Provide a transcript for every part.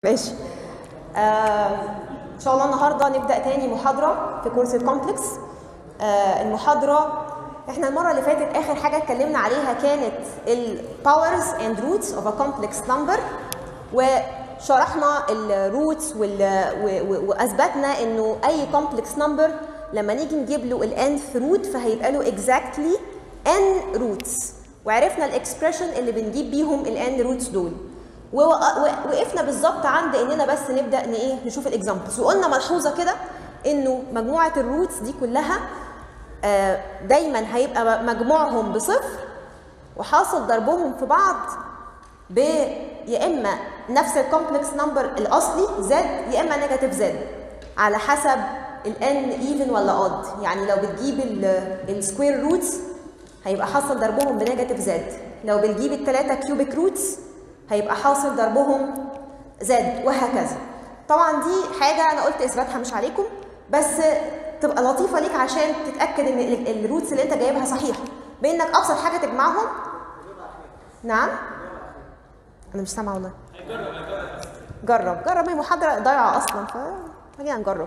ماشي آه ان شاء الله النهارده نبدا تاني محاضره في كورس الكومبلكس آه المحاضره احنا المره اللي فاتت اخر حاجه اتكلمنا عليها كانت الباورز اند روتس اوف ا كومبلكس نمبر وشرحنا الروتس واثبتنا انه اي كومبلكس نمبر لما نيجي نجيب له الانث روت فهيبقى له اكزاكتلي ان روتس وعرفنا الاكسبريشن اللي بنجيب بيهم الان روتس دول ووقفنا بالظبط عند اننا بس نبدا ن ايه نشوف الاكزامبلز وقلنا ملحوظه كده انه مجموعه الروتس دي كلها دايما هيبقى مجموعهم بصفر وحاصل ضربهم في بعض ب يا اما نفس الكومبلكس نمبر الاصلي زد يا اما نيجاتيف زد على حسب الان ايفن ولا اود يعني لو بتجيب السكوير روتس هيبقى حاصل ضربهم بنيجاتيف زد لو بتجيب الثلاثه كيوبيك روتس هيبقى حاصل ضربهم زاد وهكذا طبعا دي حاجه انا قلت اثباتها مش عليكم بس تبقى لطيفه ليك عشان تتاكد ان الروتس اللي انت جايبها صحيحه بانك ابسط حاجه تجمعهم نعم انا مش سامعه والله جرب جرب هي محاضره ضايعه اصلا فخلينا نجرب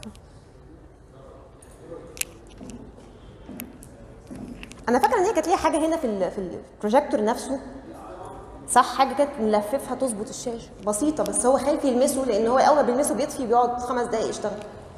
انا فاكره ان هي كانت ليها حاجه هنا في في البروجيكتور نفسه صح حاجه كانت نلففها تظبط الشاشه بسيطه بس هو خايف يلمسه لان هو اول ما بيلمسه بيطفي بيقعد خمس دقايق يشتغل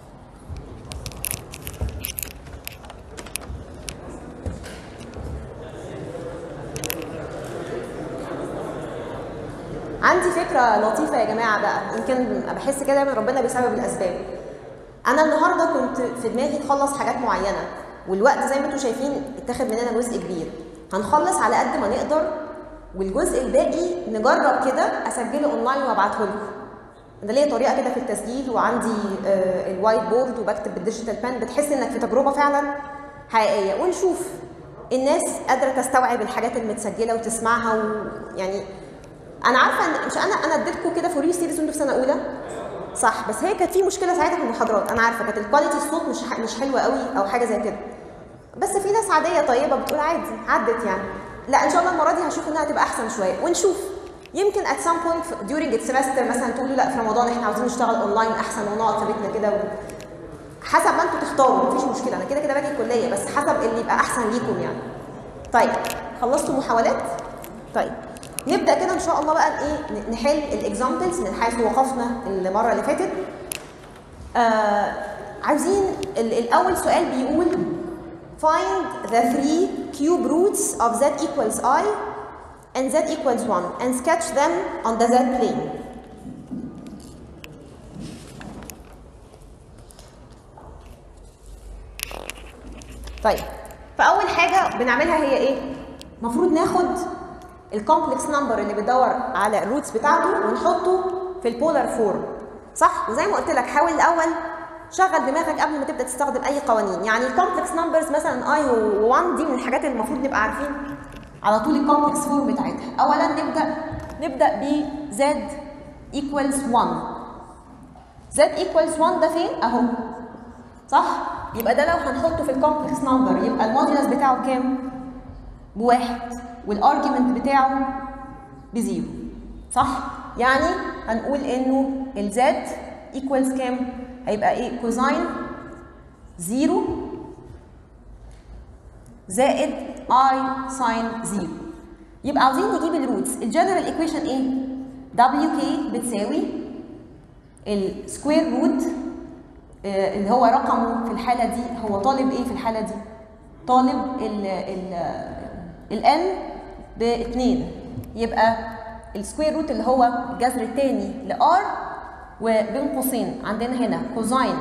عندي فكره لطيفه يا جماعه بقى يمكن بحس كده دايما ربنا بيسبب الاسباب انا النهارده كنت في دماغي اخلص حاجات معينه والوقت زي ما انتم شايفين اتاخد مننا جزء كبير هنخلص على قد ما نقدر والجزء الباقي نجرب كده اسجله اونلاين وابعته لكم انا ليا طريقه كده في التسجيل وعندي آه الوايت بورد وبكتب بالديجيتال بان بتحس انك في تجربه فعلا حقيقيه ونشوف الناس قادره تستوعب الحاجات المتسجله وتسمعها ويعني انا عارفه ان مش انا انا اديتكم كده فور يو سيريز وانتوا في سنه اولى صح بس هي كانت في مشكله ساعتها في المحاضرات انا عارفه كانت الكواليتي الصوت مش مش حلوه قوي او حاجه زي كده بس في ناس عاديه طيبه بتقول عادي عدت يعني لا ان شاء الله المره دي هشوف انها تبقى احسن شويه ونشوف يمكن at some point during السمستر مثلا تقولوا لا في رمضان احنا عاوزين نشتغل اونلاين احسن ونقعد في بيتنا كده و... حسب ما انتوا تختاروا مفيش مشكله انا كده كده باجي الكليه بس حسب اللي يبقى احسن ليكم يعني طيب خلصتوا محاولات طيب نبدا كده ان شاء الله بقى ايه نحل الاكزامبلز من حيث وقفنا المره اللي فاتت آه عاوزين الاول سؤال بيقول find the three cube roots of z equals i and z equals 1 and sketch them on the z plane. طيب فأول حاجة بنعملها هي إيه؟ المفروض ناخد الكومبلكس نمبر اللي بيدور على الروتس بتاعته ونحطه في البولار فورم صح؟ وزي ما قلت لك حاول الأول شغل دماغك قبل ما تبدا تستخدم اي قوانين يعني الكومبلكس نمبرز مثلا اي و1 دي من الحاجات اللي المفروض نبقى عارفين على طول الكومبلكس فورم بتاعتها اولا نبدا نبدا ب z equals 1 z equals 1 ده فين اهو صح يبقى ده لو هنحطه في الكومبلكس نمبر يبقى المودولس بتاعه كام بواحد والارجيومنت بتاعه بزيرو صح يعني هنقول انه الزد equals كام هيبقى ايه كوزاين زيرو زائد اي ساين زيرو يبقى عاوزين نجيب الروتس الجنرال ايكويشن ايه دبليو كي بتساوي السكوير روت آه اللي هو رقمه في الحاله دي هو طالب ايه في الحاله دي طالب ال ال الان ب 2 يبقى السكوير روت اللي هو الجذر الثاني لار وبين قوسين عندنا هنا كوزاين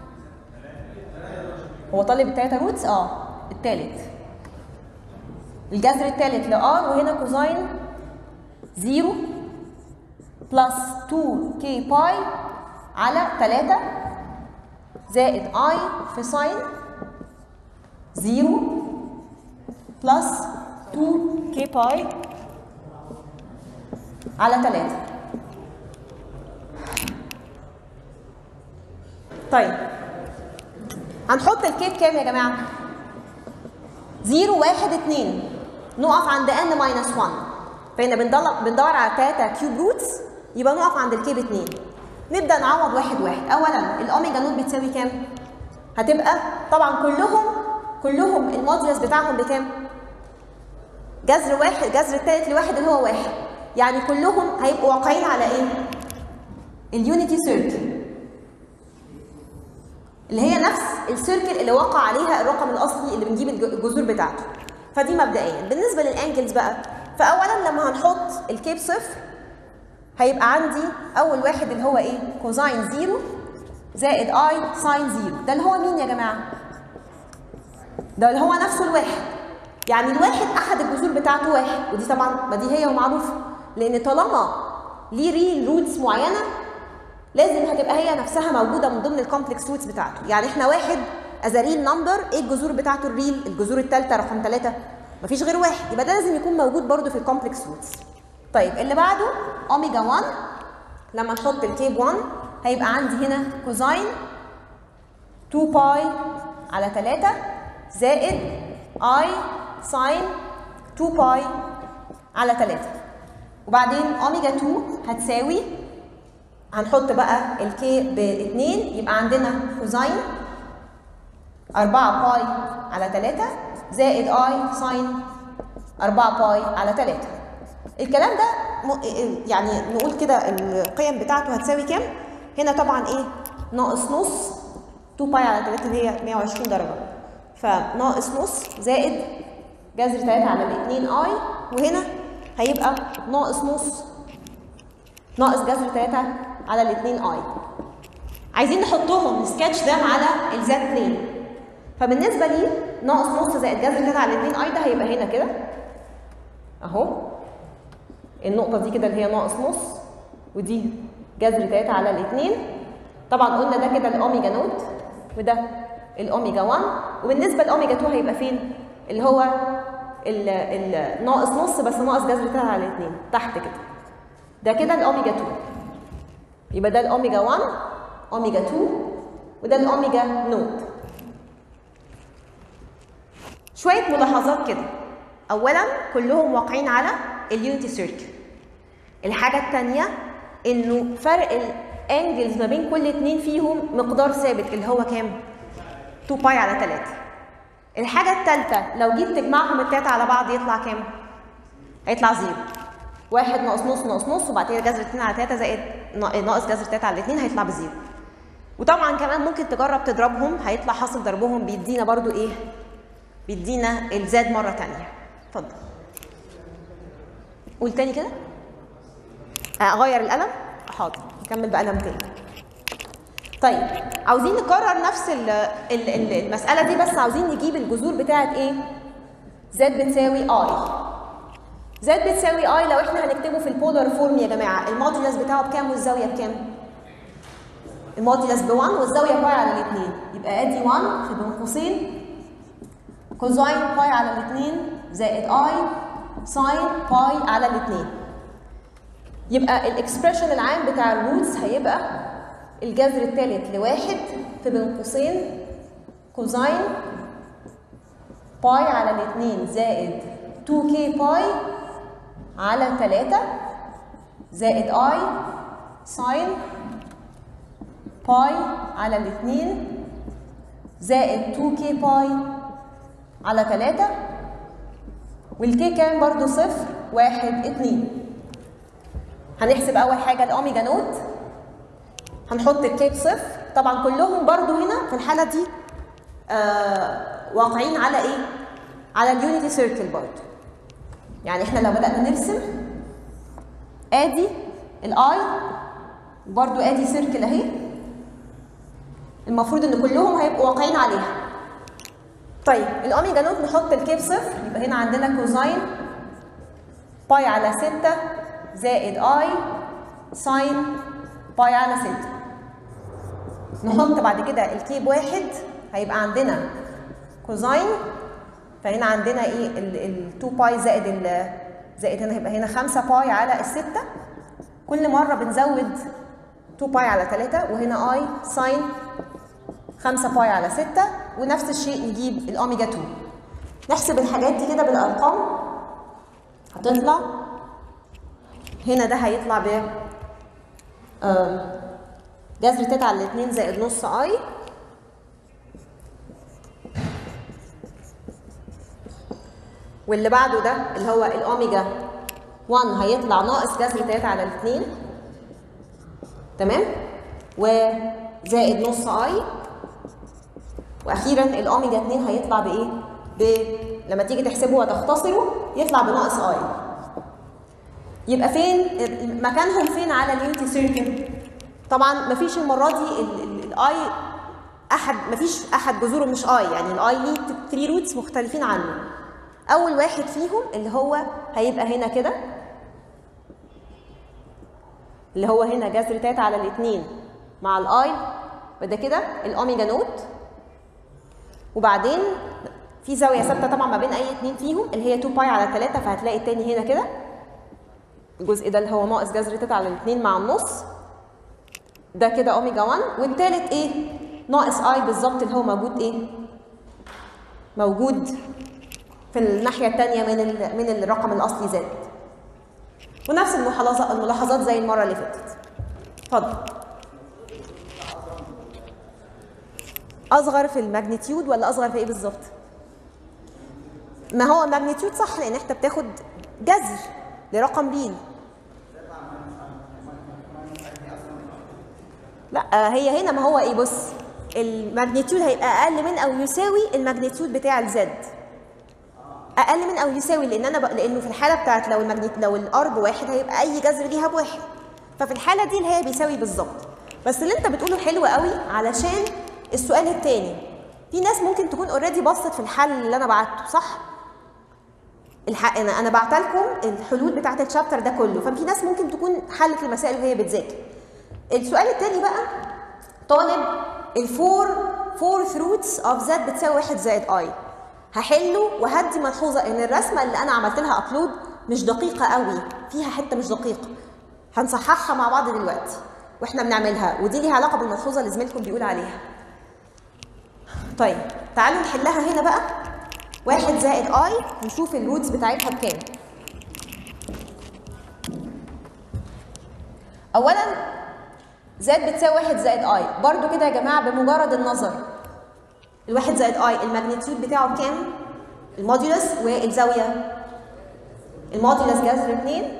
هو طالب التلاتة روتس اه التالت الجذر التالت لار وهنا كوزاين زيرو بلس 2 كي باي على 3 زائد اي في ساين زيرو بلس 2 كي باي على 3 طيب هنحط الكيك كام يا جماعه 0 1 2 نقف عند n ماينس 1 فهنا بندور بندور على 3 كيوب روتس يبقى نقف عند الكي ب 2 نبدا نعوض واحد واحد اولا الاوميجا نوت بتساوي كام هتبقى طبعا كلهم كلهم الموديوس بتاعهم بكام جذر واحد جذر الثالث لواحد اللي هو واحد يعني كلهم هيبقوا واقعين على ايه اليونيتي سيركل اللي هي نفس السيركل اللي وقع عليها الرقم الاصلي اللي بنجيب الجذور بتاعته فدي مبدئيا بالنسبه للانجلز بقى فاولا لما هنحط الكيب صفر هيبقى عندي اول واحد اللي هو ايه كوزاين زيرو زائد اي ساين زيرو ده اللي هو مين يا جماعه ده اللي هو نفسه الواحد يعني الواحد احد الجذور بتاعته واحد ودي طبعا بديهيه ومعروفه لان طالما ليه ريل روتس معينه لازم هتبقى هي نفسها موجوده من ضمن الكومبلكس روتس بتاعته يعني احنا واحد از ريل نمبر ايه الجذور بتاعته الريل الجذور الثالثه رقم ثلاثه مفيش غير واحد يبقى ده لازم يكون موجود برده في الكومبلكس روتس طيب اللي بعده اوميجا 1 لما نحط الكيب 1 هيبقى عندي هنا كوزاين 2 باي على 3 زائد اي ساين 2 باي على 3 وبعدين اوميجا 2 هتساوي هنحط بقى الكي ب 2 يبقى عندنا كوزاين 4 باي على 3 زائد اي ساين 4 باي على 3 الكلام ده يعني نقول كده القيم بتاعته هتساوي كام هنا طبعا ايه ناقص نص 2 باي على 3 اللي هي 120 درجه فناقص نص زائد جذر 3 على ال 2 اي وهنا هيبقى ناقص نص ناقص جذر 3 على ال 2 اي عايزين نحطهم سكتش ده على الزد بلين فبالنسبه لي ناقص نص زائد جذر 3 على 2 اي ده هيبقى هنا كده اهو النقطه دي كده اللي هي ناقص نص ودي جذر 3 على الاثنين طبعا قلنا ده كده الاوميجا نوت وده الاوميجا 1 وبالنسبه لاوميجا 2 هيبقى فين اللي هو الناقص نص بس ناقص جذر 3 على الاثنين تحت كده ده كده الاوميجا 2 يبقى ده الاوميجا 1 اوميجا 2 وده الاوميجا نوت شويه ملاحظات كده اولا كلهم واقعين على اليونتي سيركل الحاجه الثانيه انه فرق الانجلز ما بين كل اتنين فيهم مقدار ثابت اللي هو كام 2 باي على 3 الحاجه الثالثه لو جيت تجمعهم الثلاثه على بعض يطلع كام هيطلع زيرو واحد ناقص نص ناقص نص وبعد كده جذر 2 على 3 زائد ناقص جذر 3 على 2 هيطلع بزيرو وطبعا كمان ممكن تجرب تضربهم هيطلع حاصل ضربهم بيدينا برضو ايه بيدينا الزاد مره ثانيه اتفضل قول تاني كده اغير القلم حاضر نكمل بقلم تاني طيب عاوزين نكرر نفس ال ال ال المساله دي بس عاوزين نجيب الجذور بتاعه ايه زد بتساوي اي زد بتساوي اي لو احنا هنكتبه في البولار فورم يا جماعه المودولس بتاعه بكام والزاويه بكام المودولس ب 1 والزاويه باي على الاثنين يبقى ادي 1 في بين قوسين كوزاين باي على الاثنين زائد اي ساين باي على الاثنين يبقى الاكسبريشن العام بتاع الروتس هيبقى الجذر الثالث لواحد في بين قوسين كوزاين باي على الاثنين زائد 2k باي على 3 زائد اي ساين باي على الاثنين زائد 2k باي على 3 والكي كام برضو صفر واحد اتنين هنحسب اول حاجه الاوميجا نوت هنحط الكيب صفر طبعا كلهم برضو هنا في الحاله دي آه واقعين على ايه على اليونيتي سيركل برضو يعني احنا لو بدانا نرسم ادي الاي وبرضو ادي سيركل اهي المفروض ان كلهم هيبقوا واقعين عليها طيب الاوميجا نوت نحط الكيب صفر يبقى هنا عندنا كوزاين باي على 6 زائد اي ساين باي على 6 نحط بعد كده الكيب واحد هيبقى عندنا كوزاين فهنا عندنا ايه ال 2 باي زائد ال زائد هنا هيبقى هنا 5 باي على الستة كل مرة بنزود 2 باي على 3 وهنا اي ساين 5 باي على 6 ونفس الشيء نجيب الاوميجا 2 نحسب الحاجات دي كده بالارقام هتطلع هنا ده هيطلع ب آم، جذر تيتا على الاتنين زائد نص اي واللي بعده ده اللي هو الاوميجا 1 هيطلع ناقص جذر تيتا على الاتنين تمام وزائد نص اي واخيرا الاوميجا 2 هيطلع بايه ب لما تيجي تحسبه وتختصره يطلع بناقص اي يبقى فين مكانهم فين على اليونتي سيركل طبعا مفيش المره دي الاي احد مفيش احد جذوره مش اي يعني الاي ليه 3 روتس مختلفين عنه اول واحد فيهم اللي هو هيبقى هنا كده اللي هو هنا جذر تاتا على الاثنين مع الاي وده كده الاوميجا نوت وبعدين في زاويه ثابته طبعا ما بين اي اتنين فيهم اللي هي 2 باي على 3 فهتلاقي التاني هنا كده الجزء ده اللي هو ناقص جذر تيتا على الاثنين مع النص ده كده اوميجا 1 والتالت ايه ناقص اي بالظبط اللي هو موجود ايه موجود في الناحيه الثانيه من ال- من الرقم الاصلي زاد ونفس الملاحظات الملاحظات زي المره اللي فاتت اتفضل اصغر في الماجنتيود ولا اصغر في ايه بالظبط ما هو الماجنتيود صح لان انت بتاخد جذر لرقم ريل لا هي هنا ما هو ايه بص الماجنتيود هيبقى اقل من او يساوي الماجنتيود بتاع الزد اقل من او يساوي لان انا ب... لانه في الحاله بتاعت لو الماجنت لو الار بواحد هيبقى اي جذر ليها بواحد ففي الحاله دي اللي هي بيساوي بالظبط بس اللي انت بتقوله حلو قوي علشان السؤال الثاني في ناس ممكن تكون اوريدي بصت في الحل اللي انا بعته صح الحق انا انا بعت لكم الحلول بتاعت الشابتر ده كله ففي ناس ممكن تكون حلت المسائل وهي بتذاكر السؤال الثاني بقى طالب الفور فورث روتس اوف زد بتساوي واحد زائد اي هحله وهدي ملحوظه ان الرسمه اللي انا عملت لها ابلود مش دقيقه قوي فيها حته مش دقيقه هنصححها مع بعض دلوقتي واحنا بنعملها ودي ليها علاقه بالملحوظه اللي زميلكم بيقول عليها طيب تعالوا نحلها هنا بقى واحد زائد اي نشوف الروتس بتاعتها بكام اولا زد بتساوي واحد زائد اي برضو كده يا جماعه بمجرد النظر الواحد زائد اي الماجنتيود بتاعه بكام الموديولس والزاويه الموديولس جذر 2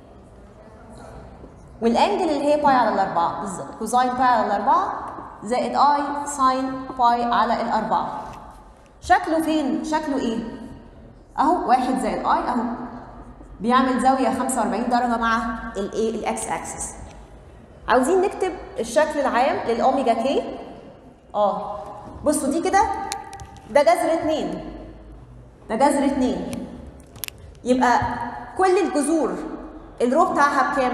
والانجل اللي هي باي على الاربعه بالظبط كوزاين باي على الاربعه زائد اي ساين باي على الاربعه شكله فين شكله ايه اهو واحد زائد اي اهو بيعمل زاويه 45 درجه مع الايه الاكس اكسس عاوزين نكتب الشكل العام للاوميجا كي اه بصوا دي كده ده جذر اتنين ده جذر اتنين يبقى كل الجذور الرو بتاعها بكام؟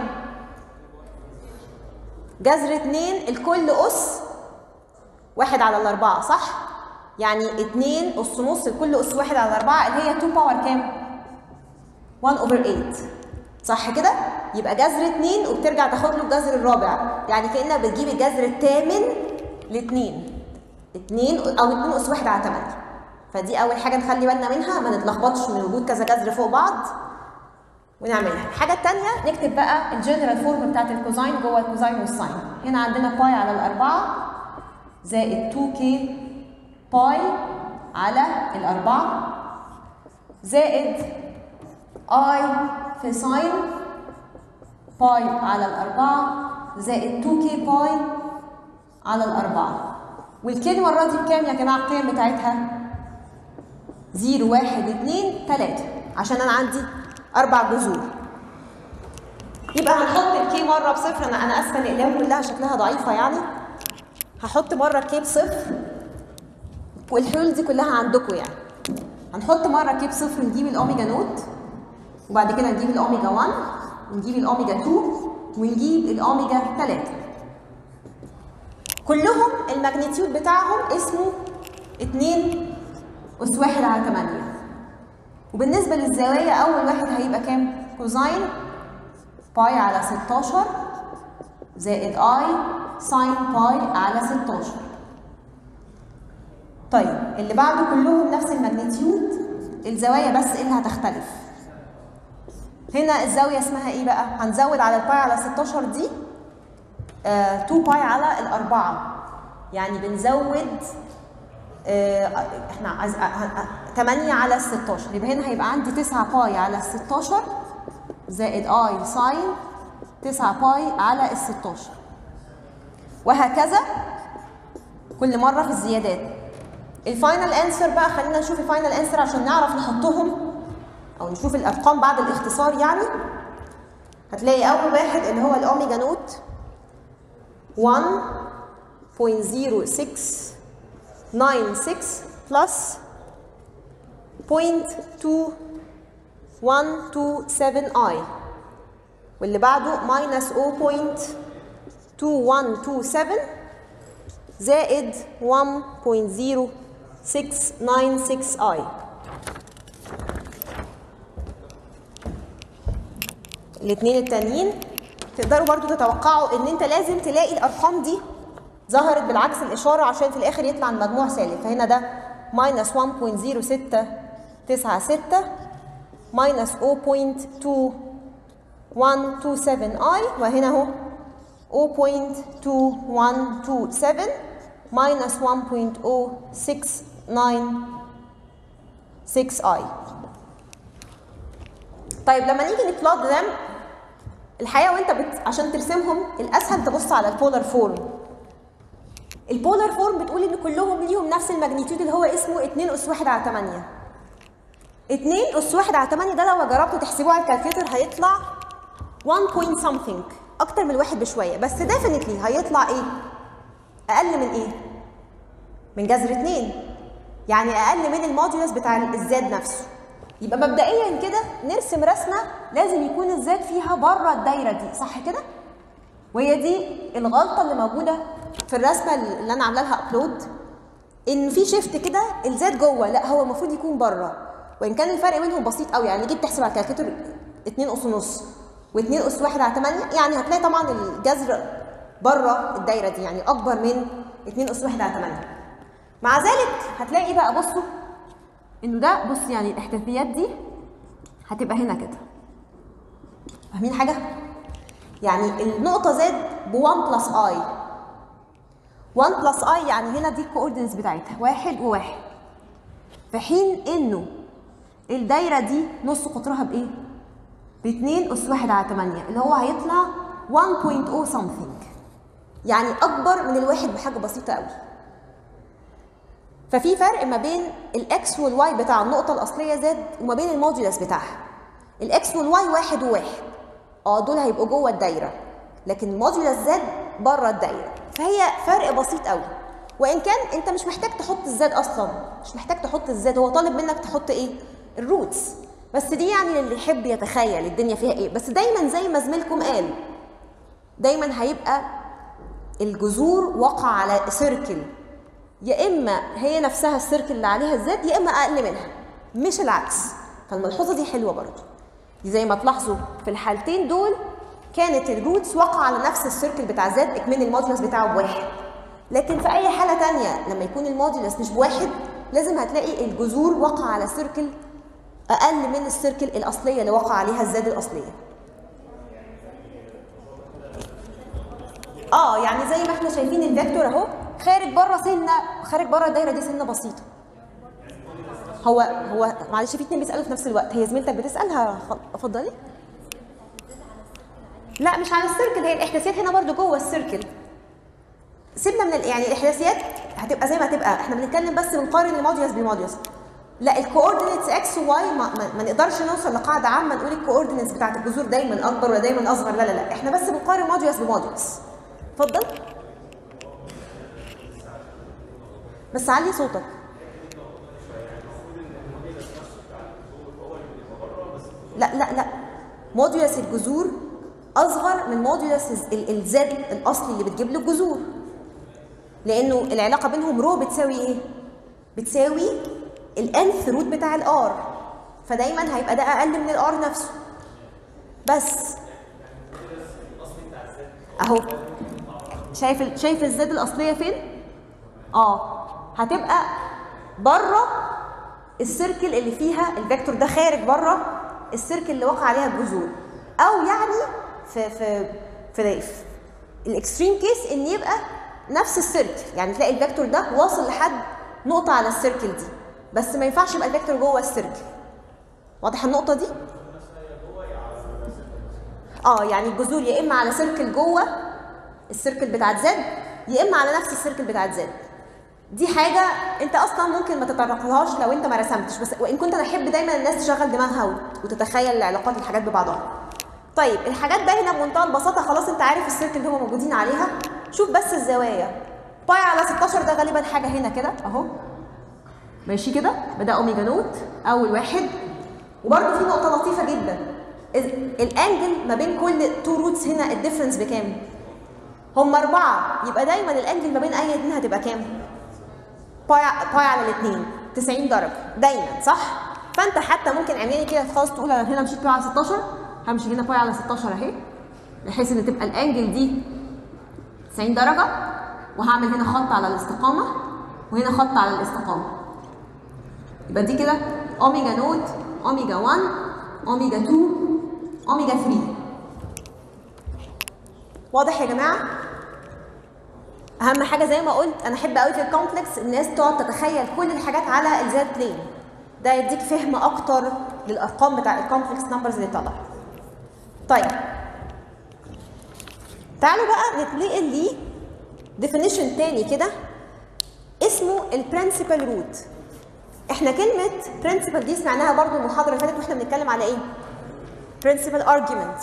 جذر اتنين الكل أس واحد على الأربعة صح؟ يعني اتنين أس نص الكل أس واحد على الأربعة اللي هي 2 باور كام؟ 1 over 8 صح كده؟ يبقى جذر اتنين وبترجع تاخد له الجذر الرابع يعني كأنها بتجيب الجذر الثامن لاتنين اتنين او اتنين اس واحد على تمانية فدي اول حاجه نخلي بالنا منها ما نتلخبطش من وجود كذا جذر فوق بعض ونعملها الحاجه الثانيه نكتب بقى الجنرال فورم بتاعت الكوزاين جوه الكوزاين والساين هنا عندنا باي على الاربعه زائد 2 كي باي على الاربعه زائد اي في ساين باي على الاربعه زائد 2 كي باي على الاربعه والكي المرة دي بكام يا جماعة القيم بتاعتها؟ زيرو واحد اتنين تلاتة عشان أنا عندي أربع جذور يبقى هنحط الكي مرة بصفر أنا أنا آسفة الأقلام كلها شكلها ضعيفة يعني هحط مرة كي بصفر والحلول دي كلها عندكم يعني هنحط مرة كي بصفر نجيب الأوميجا نوت وبعد كده نجيب الأوميجا 1 ونجيب الأوميجا 2 ونجيب الأوميجا 3 كلهم الماجنتيود بتاعهم اسمه 2 أس واحد على 8 وبالنسبة للزوايا أول واحد هيبقى كام؟ كوزاين باي على 16 زائد اي ساين باي على 16 طيب اللي بعده كلهم نفس الماجنتيود الزوايا بس اللي هتختلف هنا الزاوية اسمها ايه بقى؟ هنزود على الباي على 16 دي آه 2 باي على الأربعة يعني بنزود آه احنا عايز 8 على ال 16 يبقى هنا هيبقى عندي 9 باي على ال 16 زائد اي ساين 9 باي على ال 16 وهكذا كل مرة في الزيادات الفاينل انسر بقى خلينا نشوف الفاينل انسر عشان نعرف نحطهم او نشوف الارقام بعد الاختصار يعني هتلاقي اول واحد اللي هو الاوميجا نوت 1.0696 بلس 0.2127 اي واللي بعده minus 0.2127 زائد 1.0696 اي الاثنين التانيين تقدروا برضو تتوقعوا ان انت لازم تلاقي الارقام دي ظهرت بالعكس الاشاره عشان في الاخر يطلع المجموع سالب فهنا ده minus 1.0696 minus 0.2127 i وهنا اهو 0.2127 minus 1.0696 i طيب لما نيجي نبلوت them الحقيقه وانت بت... عشان ترسمهم الاسهل تبص على البولار فورم البولار فورم بتقول ان كلهم ليهم نفس الماجنتيود اللي هو اسمه 2 اس 1 على 8 2 اس 1 على 8 ده لو جربتوا تحسبوه على الكالكوليتر هيطلع 1 point something اكتر من الواحد بشويه بس ديفينتلي هيطلع ايه اقل من ايه من جذر 2 يعني اقل من الموديولس بتاع الزاد نفسه يبقى مبدئيا كده نرسم رسمه لازم يكون الزاد فيها بره الدايره دي صح كده وهي دي الغلطه اللي موجوده في الرسمه اللي انا عامله لها ابلود ان في شيفت كده الزاد جوه لا هو المفروض يكون بره وان كان الفرق بينهم بسيط قوي يعني جيت تحسب على الكالكوليتر 2 اس ونص و2 اس 1 على 8 يعني هتلاقي طبعا الجذر بره الدايره دي يعني اكبر من 2 اس 1 على 8 مع ذلك هتلاقي بقى بصوا انه ده بص يعني الاحتفاليات دي هتبقى هنا كده فاهمين حاجه يعني النقطه زاد ب 1 بلس اي 1 بلس اي يعني هنا دي الكوردينتس بتاعتها واحد وواحد في حين انه الدايره دي نص قطرها بايه ب 2 اس 1 على 8 اللي هو هيطلع 1.0 something يعني اكبر من الواحد بحاجه بسيطه قوي ففي فرق ما بين الاكس والواي بتاع النقطه الاصليه زاد وما بين الموديولس بتاعها الاكس والواي واحد وواحد اه دول هيبقوا جوه الدايره لكن الموديولس زاد بره الدايره فهي فرق بسيط قوي وان كان انت مش محتاج تحط الزاد اصلا مش محتاج تحط الزاد هو طالب منك تحط ايه الروتس بس دي يعني للي يحب يتخيل الدنيا فيها ايه بس دايما زي ما زميلكم قال دايما هيبقى الجذور وقع على سيركل يا اما هي نفسها السيركل اللي عليها الزاد يا اما اقل منها مش العكس فالملحوظه دي حلوه برضو زي ما تلاحظوا في الحالتين دول كانت الروتس وقع على نفس السيركل بتاع زاد اكمن المودولس بتاعه بواحد لكن في اي حاله تانية لما يكون المودولس مش بواحد لازم هتلاقي الجذور وقع على سيركل اقل من السيركل الاصليه اللي وقع عليها الزاد الاصليه اه يعني زي ما احنا شايفين الفيكتور اهو خارج بره سنه خارج بره الدايره دي سنه بسيطه هو هو معلش في اتنين بيسالوا في نفس الوقت هي زميلتك بتسالها اتفضلي لا مش على السيركل هي الاحداثيات هنا برضو جوه السيركل سيبنا من ال... يعني الاحداثيات هتبقى زي ما هتبقى احنا بنتكلم بس بنقارن الموديوس بالموديوس لا الكوردينيتس اكس وواي ما, ما, ما نقدرش نوصل لقاعده عامه نقول الكوردينيتس بتاعت الجذور دايما اكبر ولا دايما اصغر لا لا لا احنا بس بنقارن موديوس بموديوس اتفضل بس علي صوتك لا لا لا موديولس الجذور اصغر من موديولس الزد الاصلي اللي بتجيب له الجذور لانه العلاقه بينهم رو بتساوي ايه بتساوي الانث روت بتاع الار فدايما هيبقى ده اقل من الار نفسه بس اهو شايف ال... شايف الزد الاصليه فين اه هتبقى بره السيركل اللي فيها الفيكتور ده خارج بره السيركل اللي وقع عليها الجذور او يعني في في في الاكستريم كيس ان يبقى نفس السيركل يعني تلاقي الفيكتور ده واصل لحد نقطه على السيركل دي بس ما ينفعش يبقى الفيكتور جوه السيركل واضح النقطه دي اه يعني الجذور يا اما على سيركل جوه السيركل بتاعت زد يا اما على نفس السيركل بتاعت زد دي حاجة انت اصلا ممكن ما تتطرقلهاش لو انت ما رسمتش بس وان كنت انا احب دايما الناس تشغل دماغها وتتخيل علاقات الحاجات ببعضها. طيب الحاجات باينة بمنتهى البساطة خلاص انت عارف السيركل اللي هم موجودين عليها شوف بس الزوايا باي على 16 ده غالبا حاجة هنا كده اهو ماشي كده ده اوميجا نوت اول واحد وبرده في نقطة لطيفة جدا الانجل ما بين كل تو روتس هنا الديفرنس بكام؟ هم أربعة يبقى دايما الانجل ما بين أي اتنين هتبقى كام؟ باي باي على الاثنين 90 درجة دايما صح؟ فأنت حتى ممكن عينيني كده خلاص تقول أنا هنا مشيت باي على 16 همشي هنا باي على 16 أهي بحيث إن تبقى الانجل دي 90 درجة وهعمل هنا خط على الاستقامة وهنا خط على الاستقامة يبقى دي كده أوميجا نوت أوميجا 1 أوميجا 2 أوميجا 3 واضح يا جماعة؟ اهم حاجه زي ما قلت انا احب قوي في الكومبلكس الناس تقعد تتخيل كل الحاجات على الزد بلين ده يديك فهم اكتر للارقام بتاع الكومبلكس نمبرز اللي طالعه طيب تعالوا بقى نتنقل لي ديفينيشن تاني كده اسمه البرنسبل روت احنا كلمه برنسبل دي سمعناها برضو المحاضره اللي فاتت واحنا بنتكلم على ايه برنسبل ارجيومنت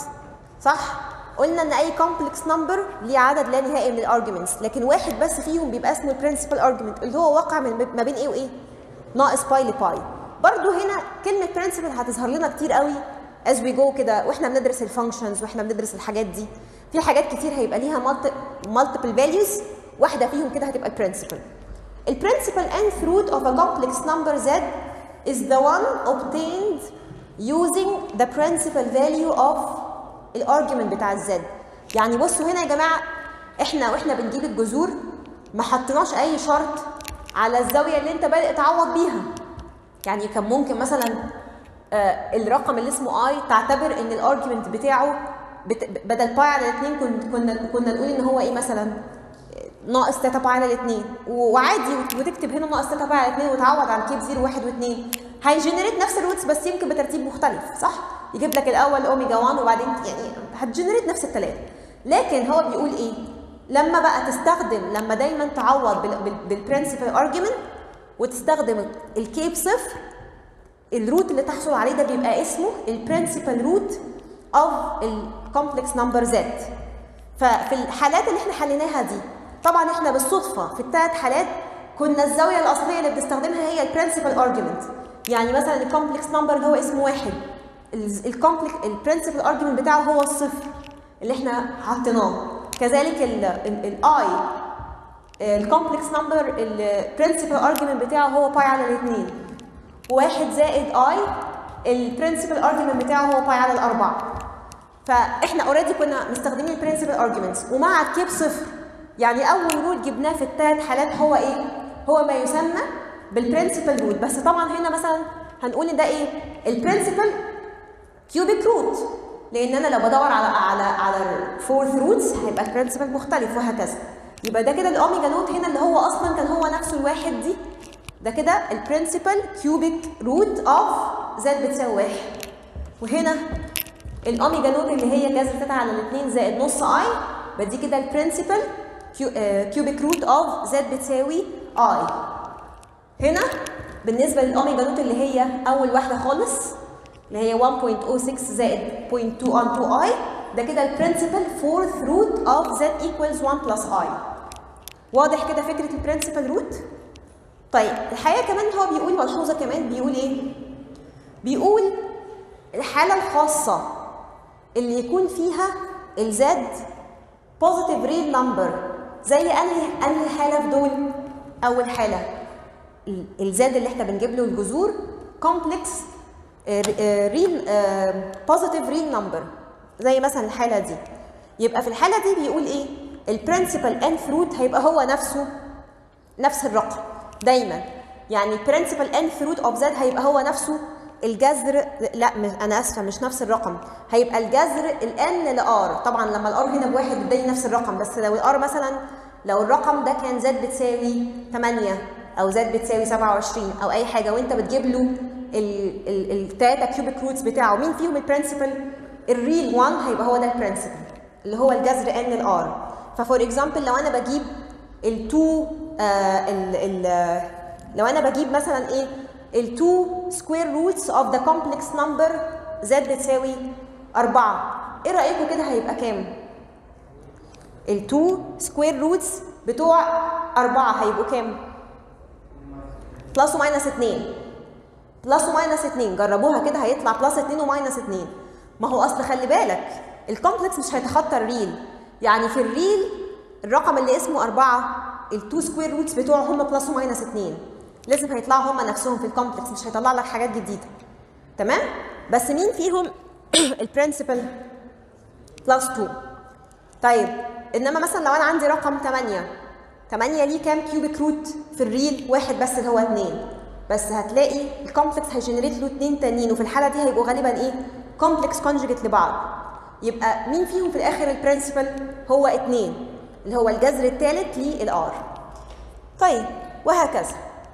صح قلنا ان اي كومبلكس نمبر ليه عدد لا نهائي من الارجيومنتس لكن واحد بس فيهم بيبقى اسمه البرنسبل ارجيومنت اللي هو واقع من ما بين ايه وايه ناقص باي لباي برضو هنا كلمه برنسبل هتظهر لنا كتير قوي as we go كده واحنا بندرس الفانكشنز واحنا بندرس الحاجات دي في حاجات كتير هيبقى ليها multiple values واحده فيهم كده هتبقى البرنسبل البرنسبل nth root of a complex number z is the one obtained using the principal value of الارجيومنت بتاع الزد يعني بصوا هنا يا جماعه احنا واحنا بنجيب الجذور ما حطيناش اي شرط على الزاويه اللي انت بادئ تعوض بيها يعني كان ممكن مثلا آه الرقم اللي اسمه اي تعتبر ان الارجيومنت بتاعه بت... بدل باي على الاثنين كنا كنا كنا نقول ان هو ايه مثلا ناقص 3 باي على الاثنين وعادي وتكتب هنا ناقص 3 باي على الاثنين وتعوض عن كيب 0 1 و2 هيجنريت نفس الروتس بس يمكن بترتيب مختلف صح؟ يجيب لك الاول اوميجا 1 وبعدين يعني هتجنريت نفس الثلاثه لكن هو بيقول ايه لما بقى تستخدم لما دايما تعوض بالبرنسبل ارجيومنت وتستخدم الكيب صفر الروت اللي تحصل عليه ده بيبقى اسمه البرنسبل روت اوف الكومبلكس نمبر زد ففي الحالات اللي احنا حليناها دي طبعا احنا بالصدفه في الثلاث حالات كنا الزاويه الاصليه اللي بنستخدمها هي البرنسبل ارجيومنت يعني مثلا الكومبلكس نمبر اللي هو اسمه واحد الكومبلكس البرنسبل ارجيومنت بتاعه هو الصفر اللي احنا حطيناه كذلك الاي الكومبلكس نمبر البرنسبل ارجيومنت بتاعه هو باي على الاثنين واحد زائد اي البرنسبل ارجيومنت بتاعه هو باي على الاربعه فاحنا اوريدي كنا مستخدمين البرنسبل ارجيومنتس ومع الكيب صفر يعني اول رول جبناه في الثلاث حالات هو ايه هو ما يسمى بالبرنسبل رول بس طبعا هنا مثلا هنقول ان ده ايه البرنسبل كيوبيك روت لان انا لو بدور على على على الفورث روتس هيبقى البرنسبل مختلف وهكذا يبقى ده كده الاوميجا نوت هنا اللي هو اصلا كان هو نفسه الواحد دي ده كده البرنسبل كيوبيك روت اوف زد بتساوي واحد وهنا الاوميجا نوت اللي هي جذر 3 على الاثنين زائد نص اي بدي كده البرنسبل كيوبيك روت اوف زد بتساوي اي هنا بالنسبه للاوميجا نوت اللي هي اول واحده خالص اللي هي 1.06 زائد 0.2 on 2i ده كده البرنسبل fourth root of z equals 1 plus i واضح كده فكره البرنسبل روت طيب الحقيقه كمان هو بيقول ملحوظه كمان بيقول ايه بيقول الحاله الخاصه اللي يكون فيها الزد positive real number زي انهي انهي حاله في دول اول حاله الزد اللي احنا بنجيب له الجذور complex ريل بوزيتيف ريل نمبر زي مثلا الحاله دي يبقى في الحاله دي بيقول ايه البرنسبل انث روت هيبقى هو نفسه نفس الرقم دايما يعني البرنسبل انث روت اوف زد هيبقى هو نفسه الجذر لا مش انا اسفه مش نفس الرقم هيبقى الجذر الان لار طبعا لما الار هنا بواحد اداني نفس الرقم بس لو الار مثلا لو الرقم ده كان زاد بتساوي 8 او زاد بتساوي 27 او اي حاجه وانت بتجيب له الثلاثه كيوبيك روتس بتاعه مين فيهم البرنسبل الريل 1 هيبقى هو ده البرنسبل اللي هو الجذر ان الار ففور اكزامبل لو انا بجيب ال2 آه ال ال لو انا بجيب مثلا ايه ال2 سكوير روتس اوف ذا كومبلكس نمبر زد بتساوي 4 ايه رايكم كده هيبقى كام ال2 سكوير روتس بتوع 4 هيبقوا كام بلس وماينس 2 بلس وماينس 2 جربوها كده هيطلع بلس 2 وماينس 2 ما هو اصل خلي بالك الكومبلكس مش هيتخطى الريل يعني في الريل الرقم اللي اسمه 4 التو سكوير روتس بتوعه هم بلس وماينس 2 لازم هيطلعوا هم نفسهم في الكومبلكس مش هيطلع لك حاجات جديده تمام بس مين فيهم البرنسبل بلس 2 طيب انما مثلا لو انا عندي رقم 8 8 ليه كام كيوبيك روت في الريل واحد بس اللي هو 2 بس هتلاقي الكومبلكس هيجنريت له 2 تانيين وفي الحاله دي هيبقوا غالبا ايه كومبلكس كونجوجيت لبعض يبقى مين فيهم في الاخر البرنسبل هو 2 اللي هو الجذر الثالث للار طيب وهكذا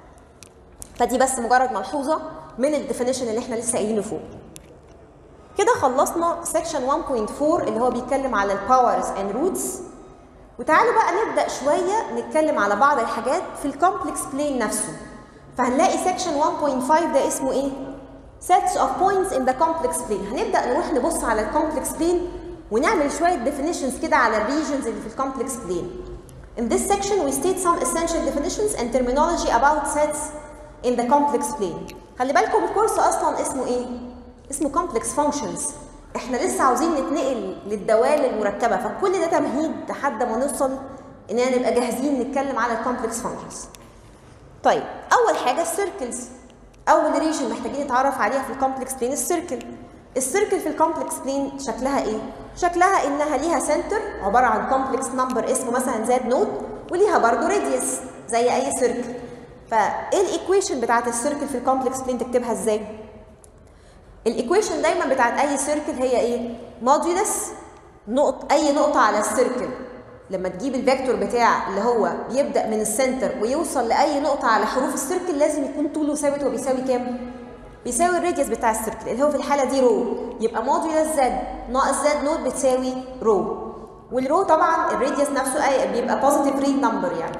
فدي بس مجرد ملحوظه من الديفينيشن اللي احنا لسه قايلينه فوق كده خلصنا سيكشن 1.4 اللي هو بيتكلم على الباورز اند روتس وتعالوا بقى نبدا شويه نتكلم على بعض الحاجات في الكومبلكس بلين نفسه فهنلاقي سيكشن 1.5 ده اسمه ايه sets of points in the complex plane هنبدا نروح نبص على الكومبلكس بلين ونعمل شويه definitions كده على الريجنز اللي في الكومبلكس بلين In this section we state some essential definitions and terminology about sets in the complex plane خلي بالكم الكورس اصلا اسمه ايه اسمه complex functions احنا لسه عاوزين نتنقل للدوال المركبه فكل ده تمهيد لحد ما نوصل اننا نبقى جاهزين نتكلم على الكومبلكس functions طيب اول حاجه السيركلز اول ريجن محتاجين نتعرف عليها في الكومبلكس بلين السيركل السيركل في الكومبلكس بلين شكلها ايه شكلها انها ليها سنتر عباره عن كومبلكس نمبر اسمه مثلا زاد نود وليها برضو راديوس زي اي سيركل فايه الايكويشن بتاعت السيركل في الكومبلكس بلين تكتبها ازاي الايكويشن دايما بتاعت اي سيركل هي ايه مودولس نقط اي نقطه على السيركل لما تجيب الفيكتور بتاع اللي هو بيبدا من السنتر ويوصل لاي نقطه على حروف السيركل لازم يكون طوله ثابت وبيساوي كام بيساوي الراديوس بتاع السيركل اللي هو في الحاله دي رو يبقى مودولس زد ناقص زد نوت بتساوي رو والرو طبعا الراديوس نفسه أي بيبقى بوزيتيف ريد نمبر يعني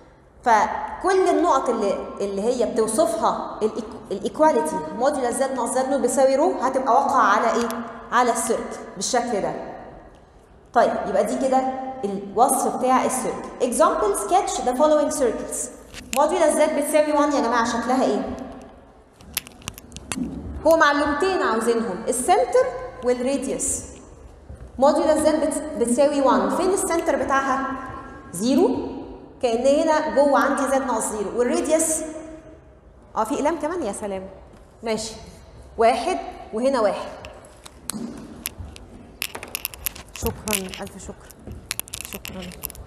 فكل النقط اللي اللي هي بتوصفها الايكواليتي مودولس زد ناقص زد نوت بيساوي رو هتبقى واقعه على ايه على السيركل بالشكل ده طيب يبقى دي كده الوصف بتاع السيركل example sketch the following circles مودولس زد بتساوي 1 يا جماعه شكلها ايه هو معلومتين عاوزينهم السنتر والراديوس مودولس زد بتساوي 1 فين السنتر بتاعها زيرو كان هنا جوه عندي زد ناقص زيرو والراديوس اه في اقلام كمان يا سلام ماشي واحد وهنا واحد شكرا الف شكر شكرا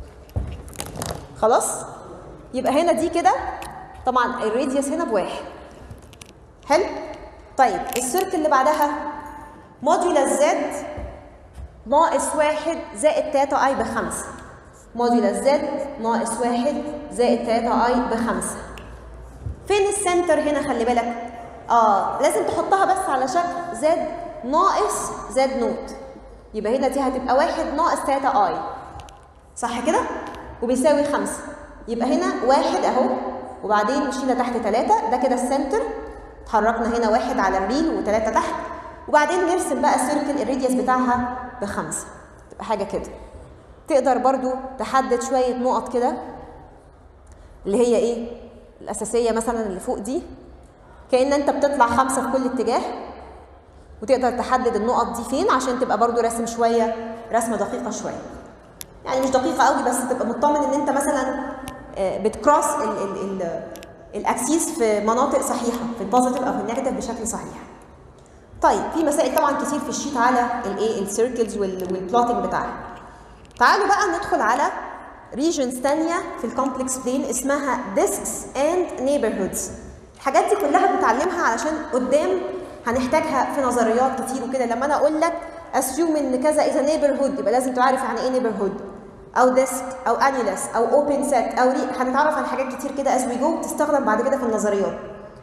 خلاص يبقى هنا دي كده طبعا الراديوس هنا بواحد حلو طيب السيركل اللي بعدها مودولس زد ناقص واحد زائد تلاتة اي بخمسة مودولس زد ناقص واحد زائد تلاتة اي بخمسة فين السنتر هنا خلي بالك اه لازم تحطها بس على شكل زد ناقص زد نوت يبقى هنا دي هتبقى واحد ناقص تلاتة اي صح كده وبيساوي خمسة يبقى هنا واحد اهو وبعدين مشينا تحت تلاتة ده كده السنتر اتحركنا هنا واحد على الريل وتلاتة تحت وبعدين نرسم بقى سيركل الراديوس بتاعها بخمسة تبقى حاجة كده تقدر برضو تحدد شوية نقط كده اللي هي ايه الأساسية مثلا اللي فوق دي كأن انت بتطلع خمسة في كل اتجاه وتقدر تحدد النقط دي فين عشان تبقى برضو راسم شوية رسمة دقيقة شوية يعني مش دقيقة قوي بس تبقى مطمن ان انت مثلا بتكروس ال ال ال الاكسيس في مناطق صحيحه في البوزيتيف او في النيجاتيف بشكل صحيح طيب في مسائل طبعا كتير في الشيت على الايه السيركلز والبلوتنج بتاعها تعالوا بقى ندخل على ريجنز ثانيه في الكومبلكس بلين اسمها ديسكس اند نيبرهودز الحاجات دي كلها بنتعلمها علشان قدام هنحتاجها في نظريات كتير وكده لما انا اقول لك assume ان كذا is a neighborhood يبقى لازم تعرف يعني ايه neighborhood او ديسك او انيلس او اوبن سيت او ري هنتعرف على حاجات كتير كده as we go بتستخدم بعد كده في النظريات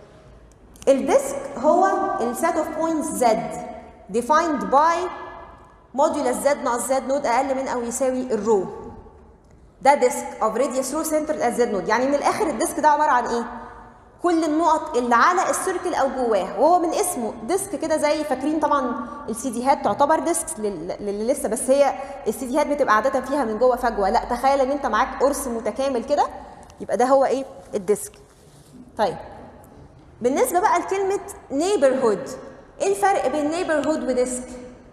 الديسك هو السيت اوف بوينتس z defined by موديولس z ناقص z نود اقل من او يساوي الرو ده ديسك اوف راديوس رو سنتر ات z نود يعني من الاخر الديسك ده عباره عن ايه كل النقط اللي على السيركل او جواه وهو من اسمه ديسك كده زي فاكرين طبعا السي ديهات تعتبر ديسكس للي لسه بس هي السي ديهات بتبقى عاده فيها من جوه فجوه لا تخيل ان انت معاك قرص متكامل كده يبقى ده هو ايه الديسك طيب بالنسبه بقى لكلمه نيبرهود ايه الفرق بين نيبرهود وديسك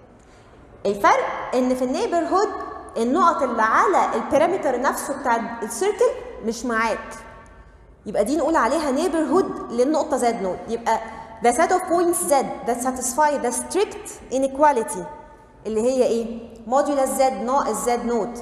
الفرق ان في النيبرهود النقط اللي على البيرامتر نفسه بتاع السيركل مش معاك يبقى دي نقول عليها neighborhood للنقطة Z نود يبقى the set of points Z that satisfy the strict inequality اللي هي ايه؟ موديولس Z ناقص Z نود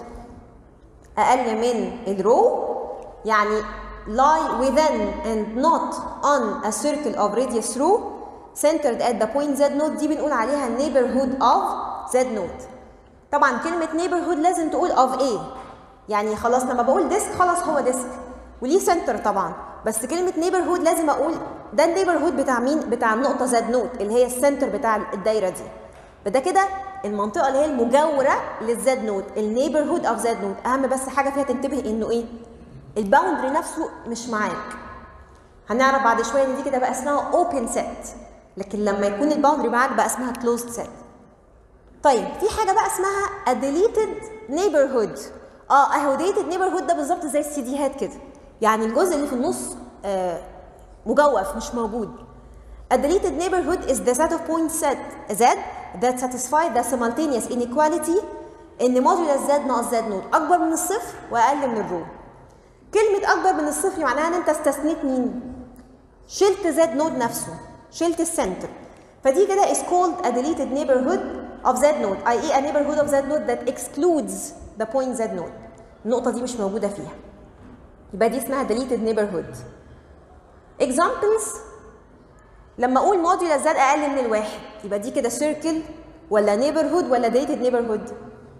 أقل من الرو يعني lie within and not on a circle of radius rho centered at the point Z node دي بنقول عليها neighborhood of Z node طبعا كلمة neighborhood لازم تقول of A يعني خلاص لما بقول ديسك خلاص هو ديسك وليه سنتر طبعا بس كلمة نيبرهود لازم أقول ده النيبرهود بتاع مين؟ بتاع النقطة زد نوت اللي هي السنتر بتاع الدايرة دي فده كده المنطقة اللي هي المجاورة للزد نوت النيبرهود اوف زد نوت أهم بس حاجة فيها تنتبه إنه إيه؟ الباوندري نفسه مش معاك هنعرف بعد شوية إن دي كده بقى اسمها اوبن سيت لكن لما يكون الباوندري معاك بقى اسمها كلوزد سيت طيب في حاجة بقى اسمها a deleted neighborhood اه اهو ديتد نيبرهود ده بالظبط زي السيديهات كده يعني الجزء اللي في النص آه مجوف مش موجود A deleted neighborhood is the set of points set Z that satisfy the simultaneous inequality ان موديولس Z ناقص Z نود اكبر من الصفر واقل من الرو كلمة اكبر من الصفر معناها ان انت استثنيت مين؟ شلت Z نود نفسه شلت السنتر فدي كده is called a deleted neighborhood of Z node i.e. a neighborhood of Z node that excludes the point Z node النقطة دي مش موجودة فيها يبقى دي اسمها deleted neighborhood examples لما اقول موديولس Z اقل من الواحد يبقى دي كده circle ولا neighborhood ولا deleted neighborhood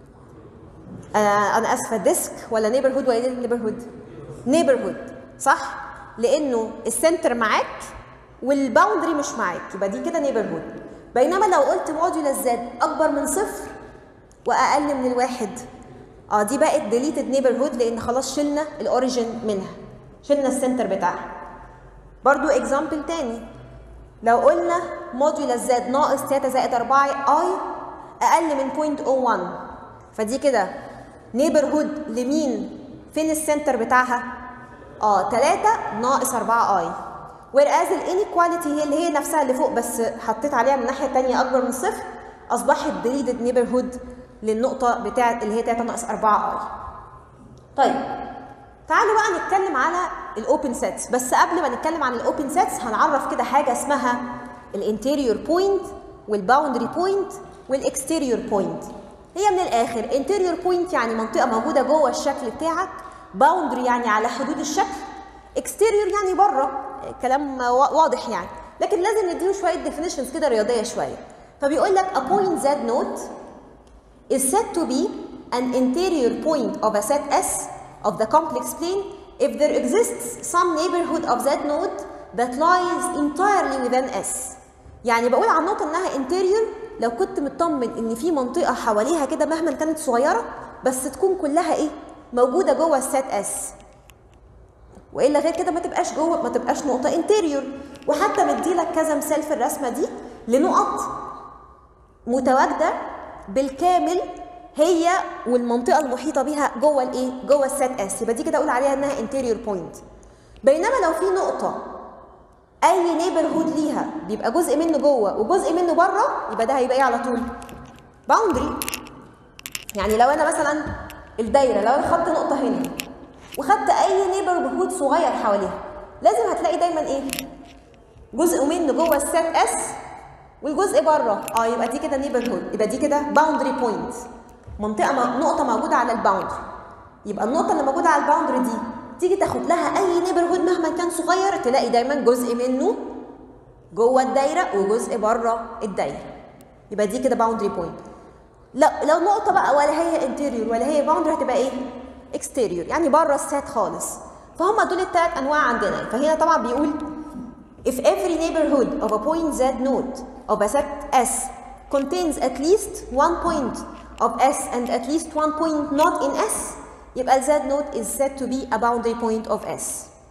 آه انا اسفة ديسك ولا neighborhood ولا deleted neighborhood neighborhood صح لانه السنتر معاك والباوندري مش معاك يبقى دي كده neighborhood بينما لو قلت موديولس Z اكبر من صفر واقل من الواحد اه دي بقت ديليتد نيبرهود لان خلاص شلنا الاوريجن منها شلنا السنتر بتاعها برضو اكزامبل تاني لو قلنا موديولس زد ناقص 3 زائد 4 اي اقل من 0.01 فدي كده نيبرهود لمين فين السنتر بتاعها اه 3 ناقص 4 اي whereas الانيكواليتي هي اللي هي نفسها اللي فوق بس حطيت عليها من الناحيه الثانيه اكبر من صفر اصبحت ديليتد نيبرهود للنقطة بتاعت اللي هي 3 ناقص 4 اي. طيب تعالوا بقى نتكلم على الاوبن سيتس بس قبل ما نتكلم عن الاوبن سيتس هنعرف كده حاجة اسمها الانتيريور بوينت والباوندري بوينت والاكستيريور بوينت. هي من الاخر انتيريور بوينت يعني منطقة موجودة جوه الشكل بتاعك، باوندري يعني على حدود الشكل، اكستيريور يعني بره، كلام واضح يعني، لكن لازم نديله شوية ديفينيشنز كده رياضية شوية. فبيقول لك a point z node is said to be an interior point of a set S of the complex plane if there exists some neighborhood of that node that lies entirely within S. يعني بقول عن نقطة إنها interior لو كنت مطمن إن في منطقة حواليها كده مهما كانت صغيرة بس تكون كلها إيه؟ موجودة جوه السات S. وإلا غير كده ما تبقاش جوه ما تبقاش نقطة interior وحتى مديلك كذا مثال في الرسمة دي لنقط متواجدة بالكامل هي والمنطقه المحيطه بيها جوه الايه جوه السات اس يبقى دي كده اقول عليها انها انتيريور بوينت بينما لو في نقطه اي نيبرهود ليها بيبقى جزء منه جوه وجزء منه بره يبقى ده هيبقى ايه على طول باوندري يعني لو انا مثلا الدايره لو انا خدت نقطه هنا وخدت اي نيبرهود صغير حواليها لازم هتلاقي دايما ايه جزء منه جوه السات اس والجزء بره اه يبقى دي كده نيبرهود يبقى دي كده باوندري بوينت منطقه م... نقطه موجوده على الباوندري يبقى النقطه اللي موجوده على الباوندري دي تيجي تاخد لها اي نيبرهود مهما كان صغير تلاقي دايما جزء منه جوه الدايره وجزء بره الدايره يبقى دي كده باوندري بوينت لا لو نقطه بقى ولا هي انتيريور ولا هي باوندري هتبقى ايه اكستيريور يعني بره السات خالص فهم دول الثلاث انواع عندنا فهنا طبعا بيقول if every neighborhood of a point z node of a set s contains at least one point of s and at least one point not in s يبقى z node is said to be a boundary point of s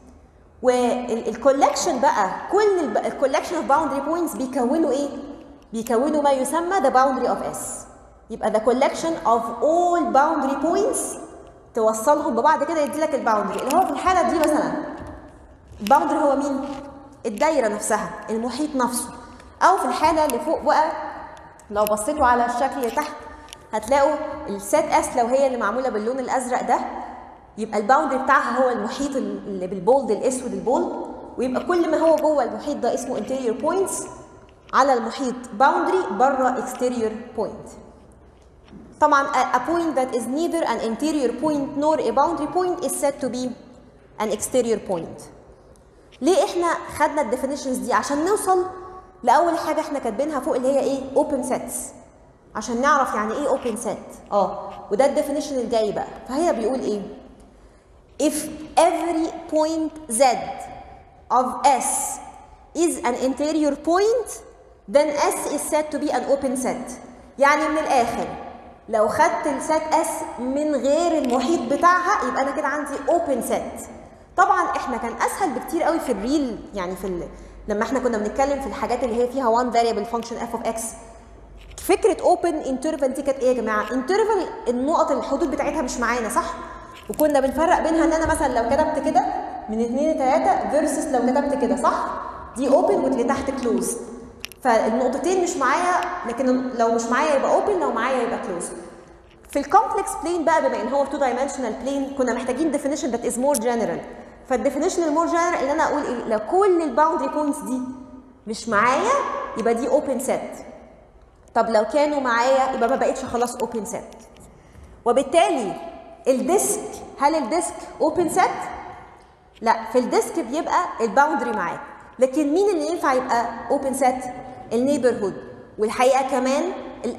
والكولكشن بقى كل الكولكشن اوف باوندري بوينتس بيكونوا ايه؟ بيكونوا ما يسمى the boundary of S يبقى the collection of all boundary points توصلهم ببعض كده يدي لك الباوندري اللي هو في الحاله دي مثلا الباوندري هو مين؟ الدايره نفسها المحيط نفسه او في الحاله اللي فوق بقى لو بصيتوا على الشكل اللي تحت هتلاقوا السات اس لو هي اللي معموله باللون الازرق ده يبقى الباوندري بتاعها هو المحيط اللي بالبولد الاسود البولد ويبقى كل ما هو جوه المحيط ده اسمه interior points على المحيط boundary بره exterior point طبعا a point that is neither an interior point nor a boundary point is said to be an exterior point ليه احنا خدنا الديفينيشنز دي عشان نوصل لاول حاجه احنا كاتبينها فوق اللي هي ايه open sets عشان نعرف يعني ايه open set اه وده الديفينيشن الجاي بقى فهي بيقول ايه if every point z of s is an interior point then s is said to be an open set يعني من الاخر لو خدت السات اس من غير المحيط بتاعها يبقى انا كده عندي اوبن سيت طبعا احنا كان اسهل بكتير قوي في الريل يعني في ال... لما احنا كنا بنتكلم في الحاجات اللي هي فيها one variable function f of x فكره اوبن انترفال دي كانت ايه يا جماعه انترفال النقط الحدود بتاعتها مش معانا صح وكنا بنفرق بينها ان انا مثلا لو كتبت كده من 2 ل 3 فيرسس لو كتبت كده صح دي اوبن واللي تحت كلوز فالنقطتين مش معايا لكن لو مش معايا يبقى اوبن لو معايا يبقى كلوز في الكومبلكس بلين بقى بما ان هو 2 دايمنشنال بلين كنا محتاجين ديفينيشن ذات از مور جنرال فالديفينيشن المور جنرال ان انا اقول إيه لو كل الباوندري بوينتس دي مش معايا يبقى دي اوبن سيت طب لو كانوا معايا يبقى ما بقتش خلاص اوبن سيت وبالتالي الديسك هل الديسك اوبن سيت لا في الديسك بيبقى الباوندري معاك لكن مين اللي ينفع يبقى اوبن سيت النيبرهود والحقيقه كمان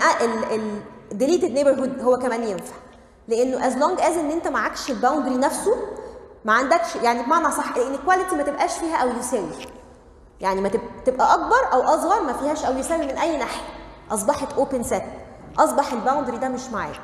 الديليتد نيبرهود هو كمان ينفع لانه از لونج از ان انت معكش الباوندري نفسه ما عندكش يعني بمعنى صح الانيكواليتي ما تبقاش فيها او يساوي يعني ما تبقى اكبر او اصغر ما فيهاش او يساوي من اي ناحيه اصبحت اوبن سيت اصبح الباوندري ده مش معاك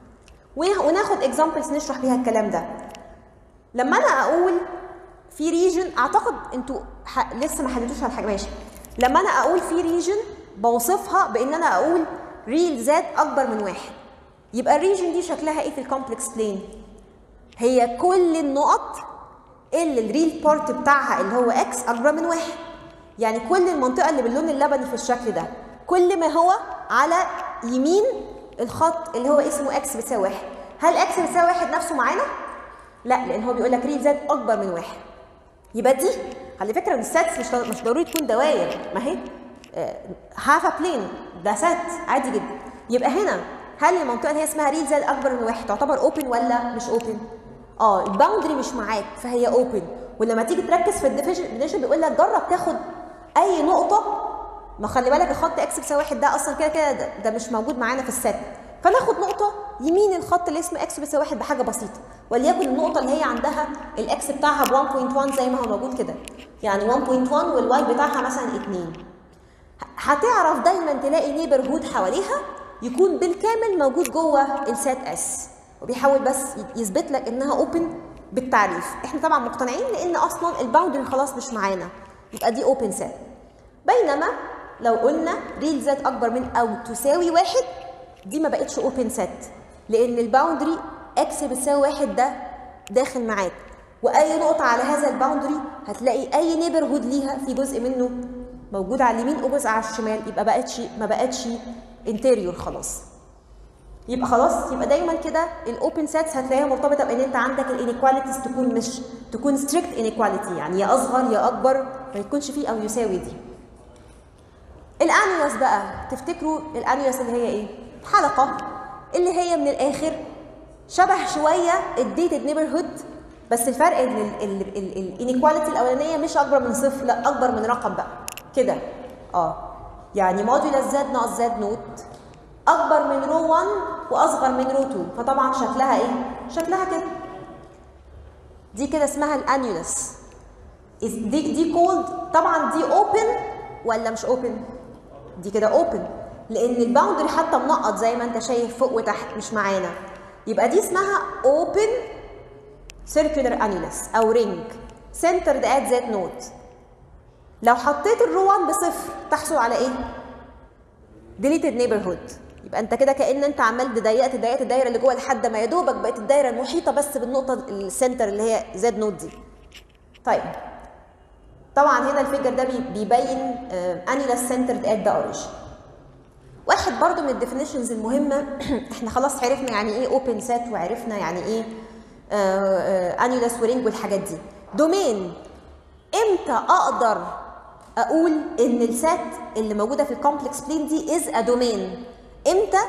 وناخد اكزامبلز نشرح بيها الكلام ده لما انا اقول في ريجن اعتقد انتوا ح... لسه ما حددتوش على حاجه ماشي لما انا اقول في ريجن بوصفها بان انا اقول ريل زاد اكبر من واحد يبقى الريجن دي شكلها ايه في الكومبلكس بلين هي كل النقط اللي الريل بارت بتاعها اللي هو اكس اكبر من واحد يعني كل المنطقه اللي باللون اللبني في الشكل ده كل ما هو على يمين الخط اللي هو اسمه اكس بتساوي واحد هل اكس بتساوي واحد نفسه معانا لا لان هو بيقول لك ريل زاد اكبر من واحد يبقى دي على فكره الساتس مش مش ضروري تكون دواير ما هي هاف بلين ده سات عادي جدا يبقى هنا هل المنطقه اللي هي اسمها ريل زاد اكبر من واحد تعتبر اوبن ولا مش اوبن؟ اه الباوندري مش معاك فهي اوبن ولما تيجي تركز في الديفينيشن بيقول لك جرب تاخد اي نقطه ما خلي بالك الخط اكس بيساوي واحد ده اصلا كده كده ده, ده مش موجود معانا في السات فناخد نقطه يمين الخط اللي اسمه اكس بيساوي واحد بحاجه بسيطه وليكن النقطه اللي هي عندها الاكس بتاعها ب 1.1 زي ما هو موجود كده يعني 1.1 والواي بتاعها مثلا 2 هتعرف دايما تلاقي نيبرهود حواليها يكون بالكامل موجود جوه السات اس وبيحاول بس يثبت لك انها اوبن بالتعريف احنا طبعا مقتنعين لان اصلا الباوندري خلاص مش معانا يبقى دي اوبن سات بينما لو قلنا ريل زاد اكبر من او تساوي واحد دي ما بقتش اوبن سات لان الباوندري اكس بتساوي واحد ده داخل معاك واي نقطه على هذا الباوندري هتلاقي اي نيبرهود ليها في جزء منه موجود على اليمين وجزء على الشمال يبقى بقتش ما بقتش انتيريور خلاص يبقى خلاص يبقى دايما كده الاوبن سيتس هتلاقيها مرتبطه بان انت عندك الانيكواليتيز تكون مش تكون ستريكت انيكواليتي يعني يا اصغر يا اكبر ما يكونش فيه او يساوي دي الانيوس بقى تفتكروا الانيوس اللي هي ايه حلقه اللي هي من الاخر شبه شويه الديتد نيبرهود بس الفرق ان الانيكواليتي الاولانيه مش اكبر من صفر لا اكبر من رقم بقى كده اه يعني موديولس زد ناقص زد نوت اكبر من رو 1 واصغر من رو 2 فطبعا شكلها ايه شكلها كده دي كده اسمها الانيولس دي دي كولد طبعا دي اوبن ولا مش اوبن دي كده اوبن لان الباوندري حتى منقط زي ما انت شايف فوق وتحت مش معانا يبقى دي اسمها اوبن circular annulus او رينج centered at z node لو حطيت الرو 1 بصفر تحصل على ايه deleted neighborhood يبقى انت كده كان انت عمال ضيقت ضيقت الدايره اللي جوه لحد ما يا دوبك بقت الدايره المحيطه بس بالنقطه السنتر اللي هي زد نود دي طيب طبعا هنا الفيجر ده بيبين انيلاس سنترد ات ذا اوريجن واحد برضو من الديفينيشنز المهمه احنا خلاص عرفنا يعني ايه اوبن سيت وعرفنا يعني ايه انيلاس ورينج والحاجات دي دومين امتى اقدر اقول ان السات اللي موجوده في الكومبلكس بلين دي از ا دومين امتى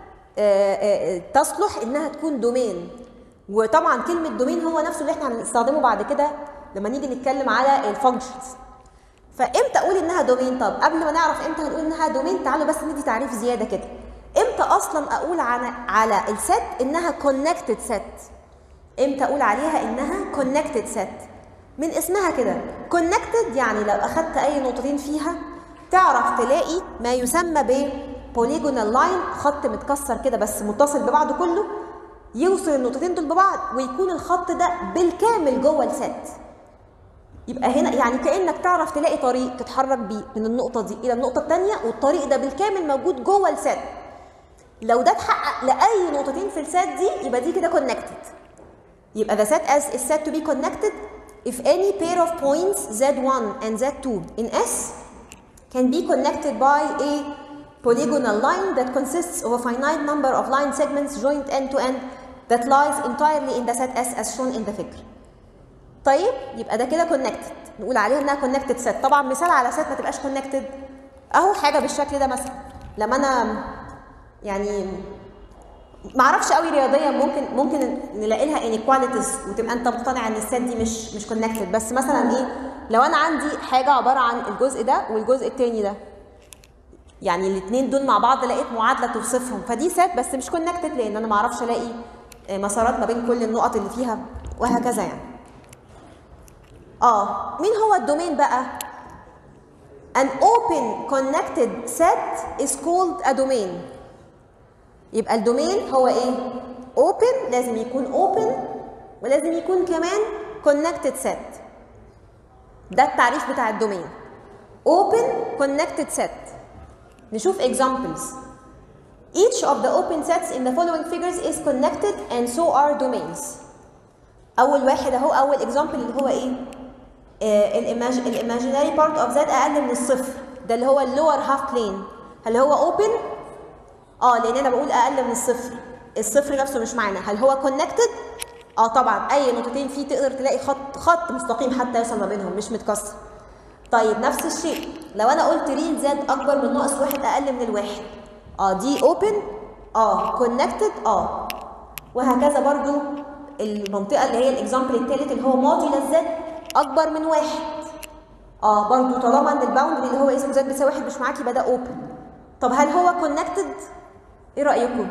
تصلح انها تكون دومين وطبعا كلمه دومين هو نفسه اللي احنا هنستخدمه بعد كده لما نيجي نتكلم على الفانكشنز فامتى اقول انها دومين طب قبل ما نعرف امتى هنقول انها دومين تعالوا بس ندي تعريف زياده كده امتى اصلا اقول على على الست انها كونكتد ست امتى اقول عليها انها كونكتد ست من اسمها كده كونكتد يعني لو اخدت اي نقطتين فيها تعرف تلاقي ما يسمى ب بوليجونال لاين خط متكسر كده بس متصل ببعضه كله يوصل النقطتين دول ببعض ويكون الخط ده بالكامل جوه الست يبقى هنا يعني كانك تعرف تلاقي طريق تتحرك بيه من النقطه دي الى النقطه الثانيه والطريق ده بالكامل موجود جوه الست لو ده اتحقق لاي نقطتين في السات دي يبقى دي كده كونكتد يبقى the set as is said to be connected if any pair of points z1 and z2 in S can be connected by a polygonal line that consists of a finite number of line segments joined end to end that lies entirely in the set S as shown in the figure. طيب يبقى ده كده connected نقول عليها انها connected set طبعا مثال على set ما تبقاش connected اهو حاجه بالشكل ده مثلا لما انا يعني ما اعرفش قوي رياضيا ممكن ممكن نلاقي لها انيكواليتيز وتبقى انت مقتنع ان السات دي مش مش كونكتد بس مثلا ايه لو انا عندي حاجه عباره عن الجزء ده والجزء التاني ده يعني الاثنين دول مع بعض لقيت معادله توصفهم فدي سات بس مش كونكتد لان انا ما اعرفش الاقي مسارات ما بين كل النقط اللي فيها وهكذا يعني اه مين هو الدومين بقى an open connected set is called a domain يبقى الدومين هو ايه open لازم يكون open ولازم يكون كمان connected set ده التعريف بتاع الدومين open connected set نشوف examples each of the open sets in the following figures is connected and so are domains اول واحد اهو اول example اللي هو ايه الايماجيناري بارت اوف ذات اقل من الصفر ده اللي هو اللور هاف بلين هل هو اوبن اه لان انا بقول اقل من الصفر الصفر نفسه مش معانا هل هو كونكتد اه طبعا اي نقطتين فيه تقدر تلاقي خط خط مستقيم حتى يوصل ما بينهم مش متكسر طيب نفس الشيء لو انا قلت ريل زاد اكبر من ناقص واحد اقل من الواحد اه دي اوبن اه كونكتد اه وهكذا برضو المنطقه اللي هي الاكزامبل الثالث اللي هو موديولس زد اكبر من واحد اه برضو طالما ان الباوندري اللي هو اسمه زد بيساوي واحد مش معاك يبقى ده اوبن طب هل هو كونكتد ايه رايكم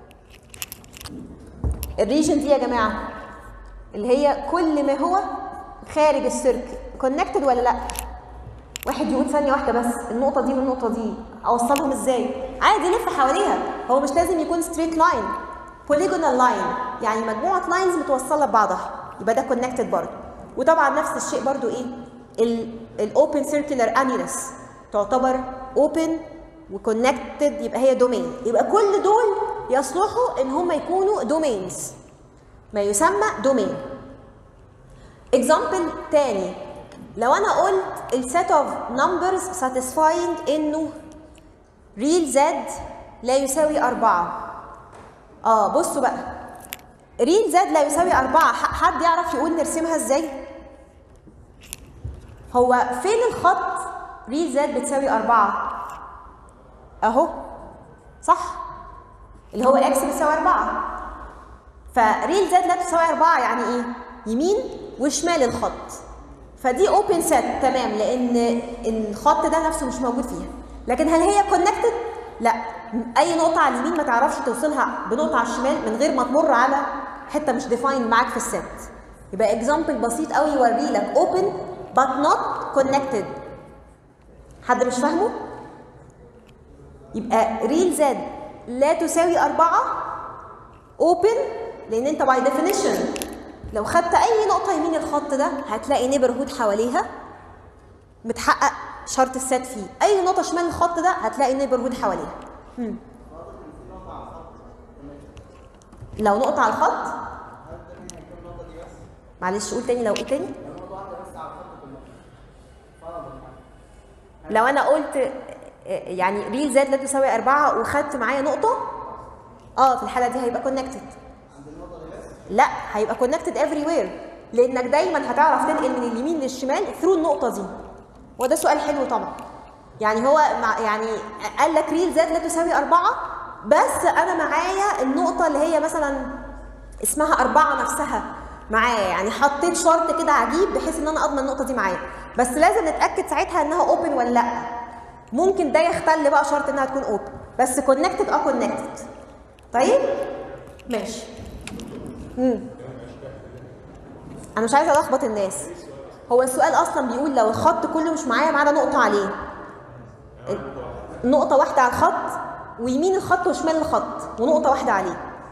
الريجن دي يا جماعه اللي هي كل ما هو خارج السيركل كونكتد ولا لا واحد يقول ثانيه واحده بس النقطه دي والنقطه دي اوصلهم ازاي عادي لف حواليها هو مش لازم يكون ستريت لاين بوليجونال لاين يعني مجموعه لاينز متوصله ببعضها يبقى ده كونكتد برضه وطبعا نفس الشيء برضو ايه الاوبن سيركلر انيلس تعتبر اوبن وكونكتد يبقى هي دومين يبقى كل دول يصلحوا ان هم يكونوا دومينز ما يسمى دومين اكزامبل تاني لو انا قلت السيت اوف نمبرز satisfying انه ريل زد لا يساوي أربعة اه بصوا بقى ريل زد لا يساوي أربعة حد يعرف يقول نرسمها ازاي؟ هو فين الخط ريل زد بتساوي أربعة؟ أهو صح؟ اللي هو اكس بتساوي أربعة فريل زد لا تساوي أربعة يعني إيه؟ يمين وشمال الخط فدي اوبن سيت تمام لان الخط ده نفسه مش موجود فيها لكن هل هي كونكتد لا اي نقطه على اليمين ما تعرفش توصلها بنقطه على الشمال من غير ما تمر على حته مش ديفايند معاك في السيت يبقى اكزامبل بسيط قوي يوري لك open but not connected حد مش فاهمه يبقى ريل زد لا تساوي أربعة open لأن أنت باي ديفينيشن لو خدت أي نقطة يمين الخط ده هتلاقي نيبرهود حواليها متحقق شرط السات فيه أي نقطة شمال الخط ده هتلاقي نيبرهود حواليها هم. لو نقطة على الخط معلش قول تاني لو ايه تاني لو انا قلت يعني ريل زاد لا تساوي أربعة وخدت معايا نقطة اه في الحالة دي هيبقى كونكتد لا هيبقى كونكتد افري وير لانك دايما هتعرف تنقل من اليمين للشمال ثرو النقطة دي وده سؤال حلو طبعا يعني هو مع يعني قال لك ريل زاد لا تساوي أربعة بس أنا معايا النقطة اللي هي مثلا اسمها أربعة نفسها معايا يعني حطيت شرط كده عجيب بحيث ان انا اضمن النقطه دي معايا بس لازم نتاكد ساعتها انها اوبن ولا لا ممكن ده يختل بقى شرط انها تكون اوبن بس كونكتد اه كونكتد طيب ماشي مم. انا مش عايزه الخبط الناس هو السؤال اصلا بيقول لو الخط كله مش معايا ما عدا نقطه عليه نقطه واحده على الخط ويمين الخط وشمال الخط ونقطه واحده عليه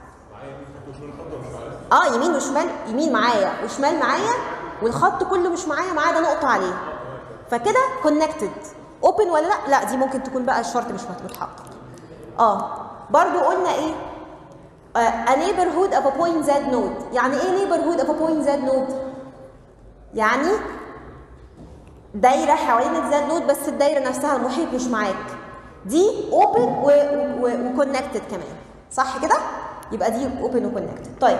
اه يمين وشمال يمين معايا وشمال معايا والخط كله مش معايا ما عدا نقطه عليه فكده كونكتد اوبن ولا لا لا دي ممكن تكون بقى الشرط مش متحقق اه برضو قلنا ايه uh, a neighborhood of a point z node يعني ايه neighborhood of a point z node يعني دايره حوالين الزد نود بس الدايره نفسها المحيط مش معاك دي اوبن وكونكتد كمان صح كده يبقى دي اوبن وكونكتد طيب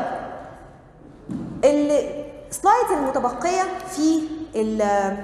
السلايدز المتبقيه في ال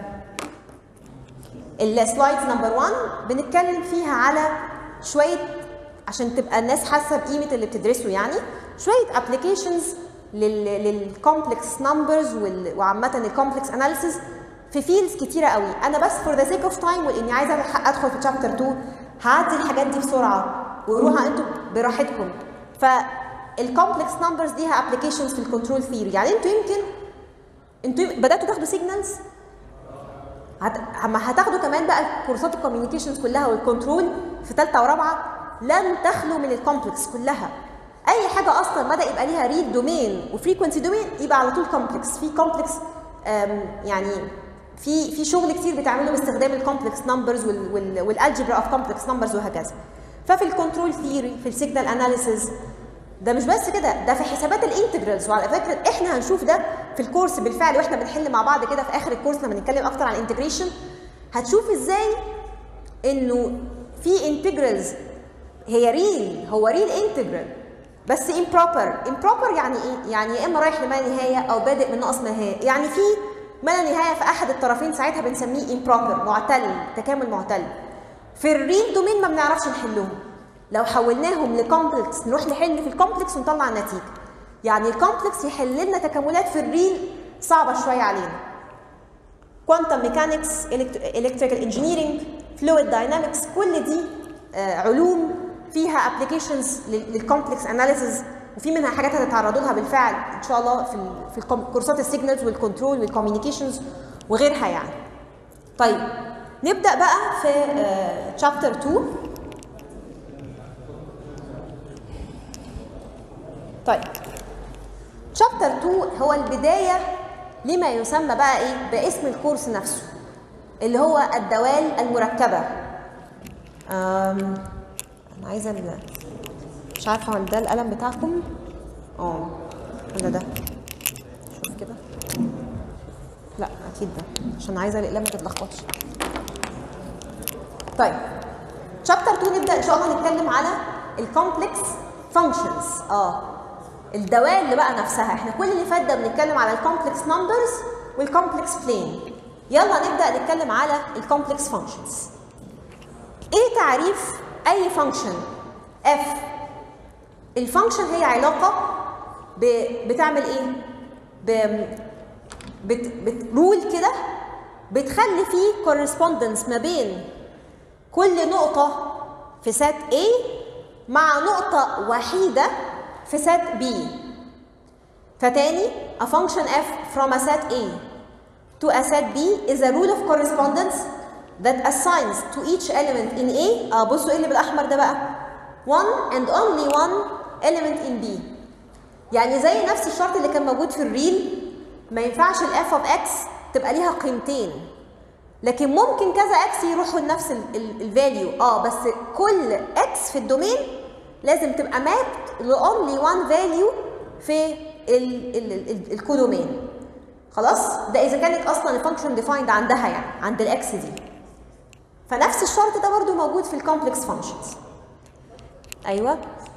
السلايدز نمبر 1 بنتكلم فيها على شويه عشان تبقى الناس حاسه بقيمه اللي بتدرسه يعني شويه ابلكيشنز للكومبلكس نمبرز وعامه الكومبلكس اناليسيز في فيلدز كتيره قوي انا بس فور ذا سيك اوف تايم واني عايزه ادخل في شابتر 2 هعدي الحاجات دي بسرعه وقروها انتوا براحتكم فالكومبلكس نمبرز ليها ابلكيشنز في الكنترول ثيوري يعني انتوا يمكن انتوا بداتوا تاخدوا سيجنالز هت... اما هتاخدوا كمان بقى كورسات الكوميونيكيشنز كلها والكنترول في ثالثه ورابعه لن تخلو من الكومبلكس كلها اي حاجه اصلا بدا يبقى ليها ريد دومين وفريكونسي دومين يبقى على طول كومبلكس في كومبلكس يعني في في شغل كتير بتعمله باستخدام الكومبلكس نمبرز والالجبرا اوف كومبلكس نمبرز وهكذا ففي الكنترول ثيوري في السيجنال اناليسيز ده مش بس كده ده في حسابات الانتجرالز وعلى فكره احنا هنشوف ده في الكورس بالفعل واحنا بنحل مع بعض كده في اخر الكورس لما نتكلم اكتر عن الانتجريشن هتشوف ازاي انه في انتجرالز هي ريل هو ريل انتجرال بس improper improper يعني ايه يعني يا اما رايح لما نهايه او بادئ من ناقص نهايه يعني في ما لا نهايه في احد الطرفين ساعتها بنسميه improper معتل تكامل معتل في الريل دومين ما بنعرفش نحلهم لو حولناهم لكومبلكس نروح نحل في الكومبلكس ونطلع النتيجه يعني الكومبلكس يحل لنا تكاملات في الريل صعبه شويه علينا كوانتم ميكانكس الكتريكال انجينيرنج فلويد داينامكس كل دي آه علوم فيها ابلكيشنز للكومبلكس اناليسيز وفي منها حاجات هتتعرضوا لها بالفعل ان شاء الله في في كورسات السيجنالز والكنترول والكوميونيكيشنز وغيرها يعني. طيب نبدا بقى في تشابتر uh, 2 طيب شابتر 2 هو البدايه لما يسمى بقى ايه باسم الكورس نفسه اللي هو الدوال المركبه أم انا عايزه ال... مش عارفه هو ده القلم بتاعكم اه ولا ده شوف كده لا اكيد ده عشان عايزه الاقلام ما تتلخبطش طيب شابتر 2 نبدا ان شاء الله نتكلم على الكومبلكس فانكشنز اه الدوال اللي بقى نفسها احنا كل اللي فات ده بنتكلم على الكومبلكس نمبرز والكومبلكس بلين يلا نبدا نتكلم على الكومبلكس فانكشنز ايه تعريف اي فانكشن اف الفانكشن هي علاقه ب... بتعمل ايه ب... بت بت رول كده بتخلي فيه كورسبوندنس ما بين كل نقطة في سات A مع نقطة وحيدة في سات B فتاني a function f from a set A to a set B is a rule of correspondence that assigns to each element in A اه بصوا ايه اللي بالاحمر ده بقى one and only one element in B يعني زي نفس الشرط اللي كان موجود في الريل ما ينفعش الاف اوف اكس تبقى ليها قيمتين لكن ممكن كذا اكس يروحوا لنفس الفاليو اه بس كل اكس في الدومين لازم تبقى مابت لأونلي وان فاليو في الكودومين خلاص ده اذا كانت اصلا الفانكشن ديفايند عندها يعني عند الاكس دي فنفس الشرط ده برضو موجود في الكومبلكس فانكشنز ايوه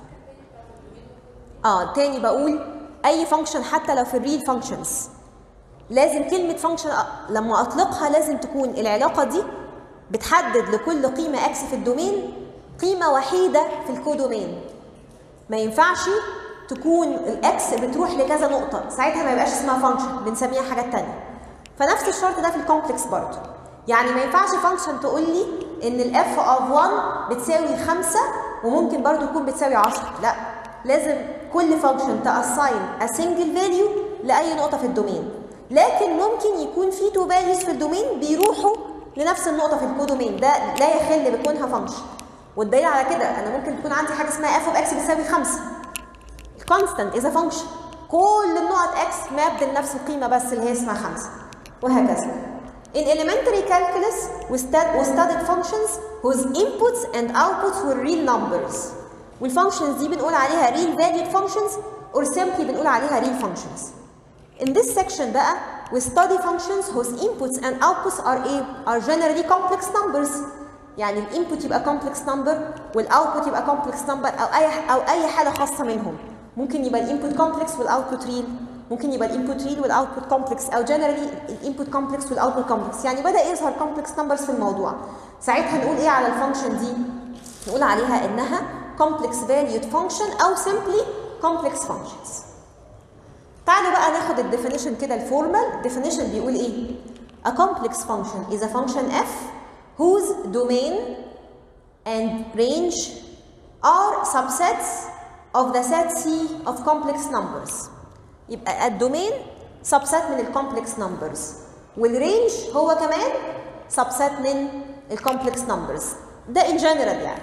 اه تاني بقول اي فانكشن حتى لو في الريل فانكشنز لازم كلمة فانكشن لما اطلقها لازم تكون العلاقة دي بتحدد لكل قيمة اكس في الدومين قيمة وحيدة في الكودومين ما ينفعش تكون الاكس بتروح لكذا نقطة ساعتها ما يبقاش اسمها فانكشن بنسميها حاجات تانية فنفس الشرط ده في الكومبلكس برضه يعني ما ينفعش فانكشن تقول لي ان الاف اوف 1 بتساوي 5 وممكن برضه تكون بتساوي 10 لا لازم كل فانكشن تاساين ا سنجل فاليو لاي نقطه في الدومين لكن ممكن يكون في تو فاليوز في الدومين بيروحوا لنفس النقطه في الكودومين ده لا يخل بكونها فانكشن والدليل على كده انا ممكن تكون عندي حاجه اسمها اف اوف اكس بتساوي 5 الكونستانت از فانكشن كل النقط اكس مابد لنفس القيمه بس اللي هي اسمها 5 وهكذا In elementary calculus, we, stud we studied functions whose inputs and outputs were real numbers. والfunctions دي بنقول عليها real valued functions or simply بنقول عليها real functions. In this section بقى, we study functions whose inputs and outputs are, a, are generally complex numbers. يعني الانبوت يبقى complex number والاوتبوت يبقى complex number او اي او اي حاله خاصه منهم. ممكن يبقى الانبوت complex والاوتبوت real ممكن يبقى الانبوت ريل والاوتبوت كومبلكس او جنرالي الانبوت كومبلكس والاوتبوت كومبلكس يعني بدا يظهر كومبلكس نمبرز في الموضوع ساعتها نقول ايه على الفانكشن دي نقول عليها انها كومبلكس فاليود فانكشن او سيمبلي كومبلكس فانكشنز تعالوا بقى ناخد الديفينيشن كده الفورمال الديفينيشن بيقول ايه A complex function is a function f whose domain and range are subsets of the set C of complex numbers يبقى الدومين سبسيت من الكومبلكس نمبرز والرينج هو كمان سبسيت من الكومبلكس نمبرز ده ان جنرال يعني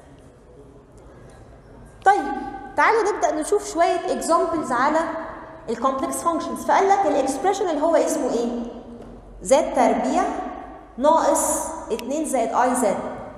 طيب تعالوا نبدا نشوف شويه اكزامبلز على الكومبلكس فانكشنز فقال لك الاكسبريشن اللي هو اسمه ايه زد تربيع ناقص 2 زائد اي زد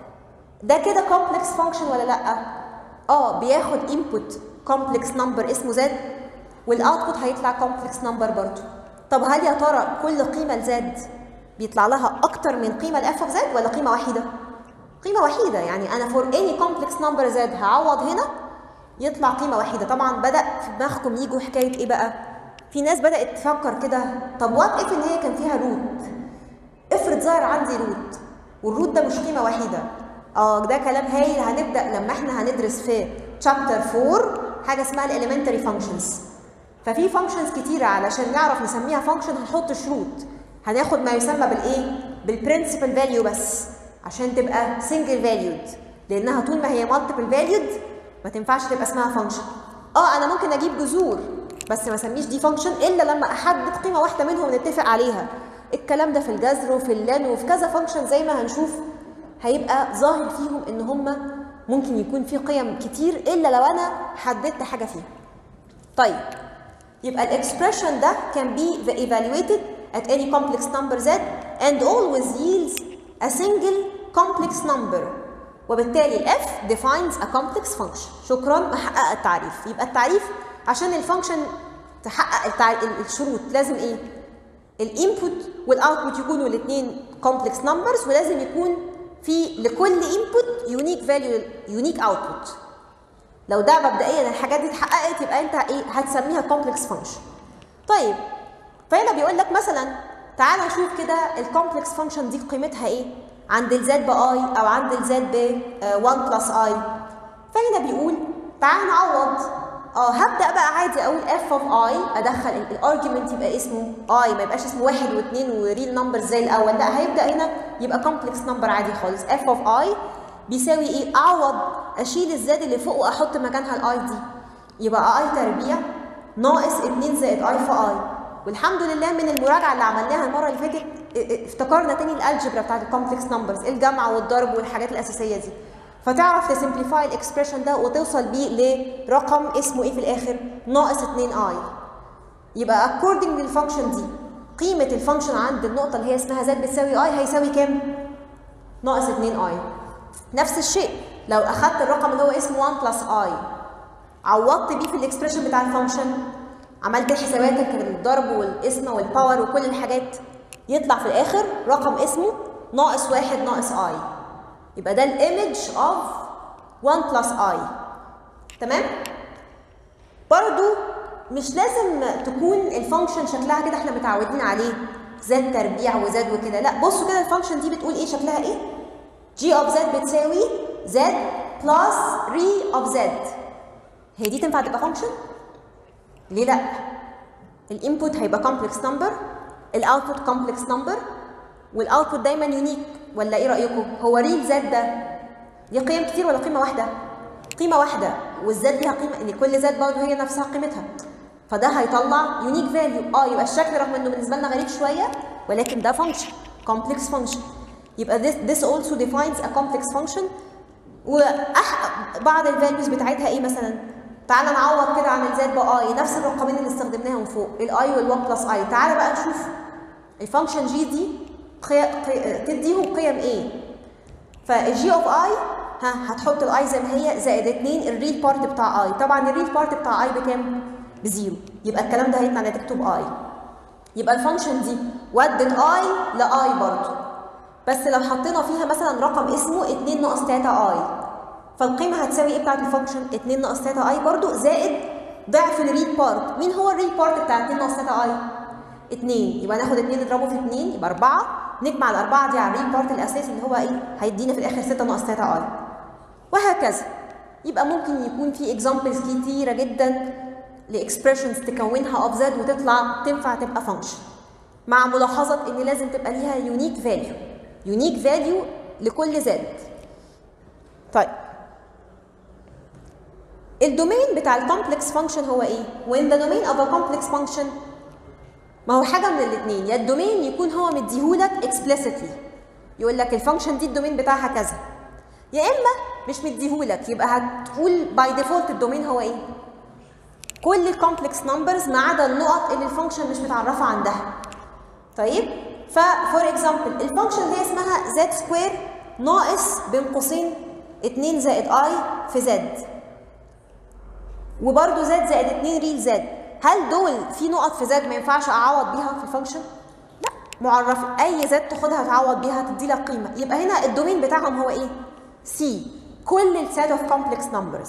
ده كده كومبلكس فانكشن ولا لا اه بياخد انبوت كومبلكس نمبر اسمه زد والاوتبوت هيطلع كومبلكس نمبر برضه طب هل يا ترى كل قيمه لزد بيطلع لها اكتر من قيمه لاف اوف زد ولا قيمه وحيده قيمه وحيده يعني انا فور اني كومبلكس نمبر زد هعوض هنا يطلع قيمه وحيده طبعا بدا في دماغكم يجوا حكايه ايه بقى في ناس بدات تفكر كده طب وات اف ان هي كان فيها روت افرض ظهر عندي روت والروت ده مش قيمه وحيده اه ده كلام هايل هنبدا لما احنا هندرس في شابتر 4 حاجه اسمها الاليمنتري فانكشنز ففي فانكشنز كتيره علشان نعرف نسميها فانكشن هنحط شروط هناخد ما يسمى بالايه بالبرنسبل فاليو بس عشان تبقى سنجل فاليود لانها طول ما هي مالتيبل فاليود ما تنفعش تبقى اسمها فانكشن اه انا ممكن اجيب جذور بس ما اسميش دي فانكشن الا لما احدد قيمه واحده منهم نتفق عليها الكلام ده في الجذر وفي اللن وفي كذا فانكشن زي ما هنشوف هيبقى ظاهر فيهم ان هم ممكن يكون في قيم كتير الا لو انا حددت حاجه فيها طيب يبقى الاكسبريشن ده can be evaluated at any complex number z and always yields a single complex number وبالتالي ال f defines a complex function شكرا محقق التعريف يبقى التعريف عشان الفانكشن تحقق التع... الشروط لازم ايه الانبوت والاوتبوت يكونوا الاثنين complex numbers ولازم يكون في لكل input unique value unique output لو ده مبدئيا الحاجات دي اتحققت يبقى انت ايه هتسميها كومبلكس فانكشن طيب فهنا بيقول لك مثلا تعال نشوف كده الكومبلكس فانكشن دي قيمتها ايه عند الزد باي او عند الزد ب 1 بلس اي فهنا بيقول تعال نعوض اه هبدا بقى عادي اقول اف اوف اي ادخل الارجيومنت يبقى اسمه اي ما يبقاش اسمه واحد واثنين وريل نمبر زي الاول لا هيبدا هنا يبقى كومبلكس نمبر عادي خالص اف اوف اي بيساوي ايه اعوض اشيل الزاد اللي فوق واحط مكانها الاي دي يبقى اي تربيع ناقص 2 زائد اي في اي والحمد لله من المراجعه اللي عملناها المره اللي فاتت افتكرنا تاني الالجبرا بتاعت الكومبلكس نمبرز الجمع والضرب والحاجات الاساسيه دي فتعرف تسمبليفاي الاكسبريشن ده وتوصل بيه لرقم اسمه ايه في الاخر ناقص 2 اي يبقى according للفانكشن دي قيمه الفانكشن عند النقطه اللي هي اسمها زد بتساوي اي هيساوي كام ناقص 2 اي نفس الشيء لو اخدت الرقم اللي هو اسمه 1 بلس اي عوضت بيه في الاكسبريشن بتاع الفانكشن عملت حساباتك الضرب والقسمه والباور وكل الحاجات يطلع في الاخر رقم اسمه ناقص واحد ناقص اي يبقى ده الايمج اوف 1 بلس اي تمام برضو مش لازم تكون الفانكشن شكلها كده احنا متعودين عليه زد تربيع وزد وكده لا بصوا كده الفانكشن دي بتقول ايه شكلها ايه جي اوف زد بتساوي زد بلس ري اوف زد هي دي تنفع تبقى فانكشن ليه لا الانبوت هيبقى كومبلكس نمبر الاوتبوت كومبلكس نمبر والاوتبوت دايما يونيك ولا ايه رايكم هو ريل زد ده دي قيم كتير ولا قيمه واحده قيمه واحده والزد ليها قيمه ان كل زد برضه هي نفسها قيمتها فده هيطلع يونيك فاليو اه يبقى الشكل رغم انه بالنسبه لنا غريب شويه ولكن ده فانكشن كومبلكس فانكشن يبقى this, this also defines a complex function وبعض الفاليوز بتاعتها ايه مثلا تعالى نعوض كده عن الزد باي نفس الرقمين اللي استخدمناهم فوق الاي وال1 بلس اي تعالى بقى نشوف الفانكشن جي دي قي... قي... تديهم قيم ايه فالجي اوف اي ها هتحط الاي زي ما هي زائد 2 الريل بارت بتاع اي طبعا الريل بارت بتاع اي بكام بزيرو يبقى الكلام ده هيطلع نتيجته باي يبقى الفانكشن دي ودت اي لاي برضه بس لو حطينا فيها مثلا رقم اسمه 2 ناقص 3 اي فالقيمه هتساوي ايه بتاعت الفانكشن 2 ناقص 3 اي برضو زائد ضعف الريل بارت مين هو الريل بارت بتاع 2 ناقص 3 اي 2 يبقى ناخد 2 نضربه في 2 يبقى 4 نجمع الاربعه دي على الريل بارت الاساسي اللي هو ايه هيدينا في الاخر 6 ناقص 3 اي وهكذا يبقى ممكن يكون في اكزامبلز كتيره جدا لاكسبريشنز تكونها اوف زد وتطلع تنفع تبقى فانكشن مع ملاحظه ان لازم تبقى ليها يونيك فاليو يونيك فاليو لكل زد طيب الدومين بتاع الكومبلكس فانكشن هو ايه when the domain of a complex function ما هو حاجه من الاثنين يا الدومين يكون هو مديهولك explicitly يقول لك الفانكشن دي الدومين بتاعها كذا يا اما مش مديهولك يبقى هتقول باي ديفولت الدومين هو ايه كل الكومبلكس نمبرز ما عدا النقط اللي الفانكشن مش متعرفه عندها طيب ففور اكزامبل الفانكشن اللي هي اسمها زد سكوير ناقص بين قوسين 2 زائد اي في زد وبرده زد زائد 2 ريل زد هل دول في نقط في زد ما ينفعش اعوض بيها في الفانكشن لا معرفه اي زد تاخدها تعوض بيها تدي لك قيمه يبقى هنا الدومين بتاعهم هو ايه سي كل السيت اوف كومبلكس نمبرز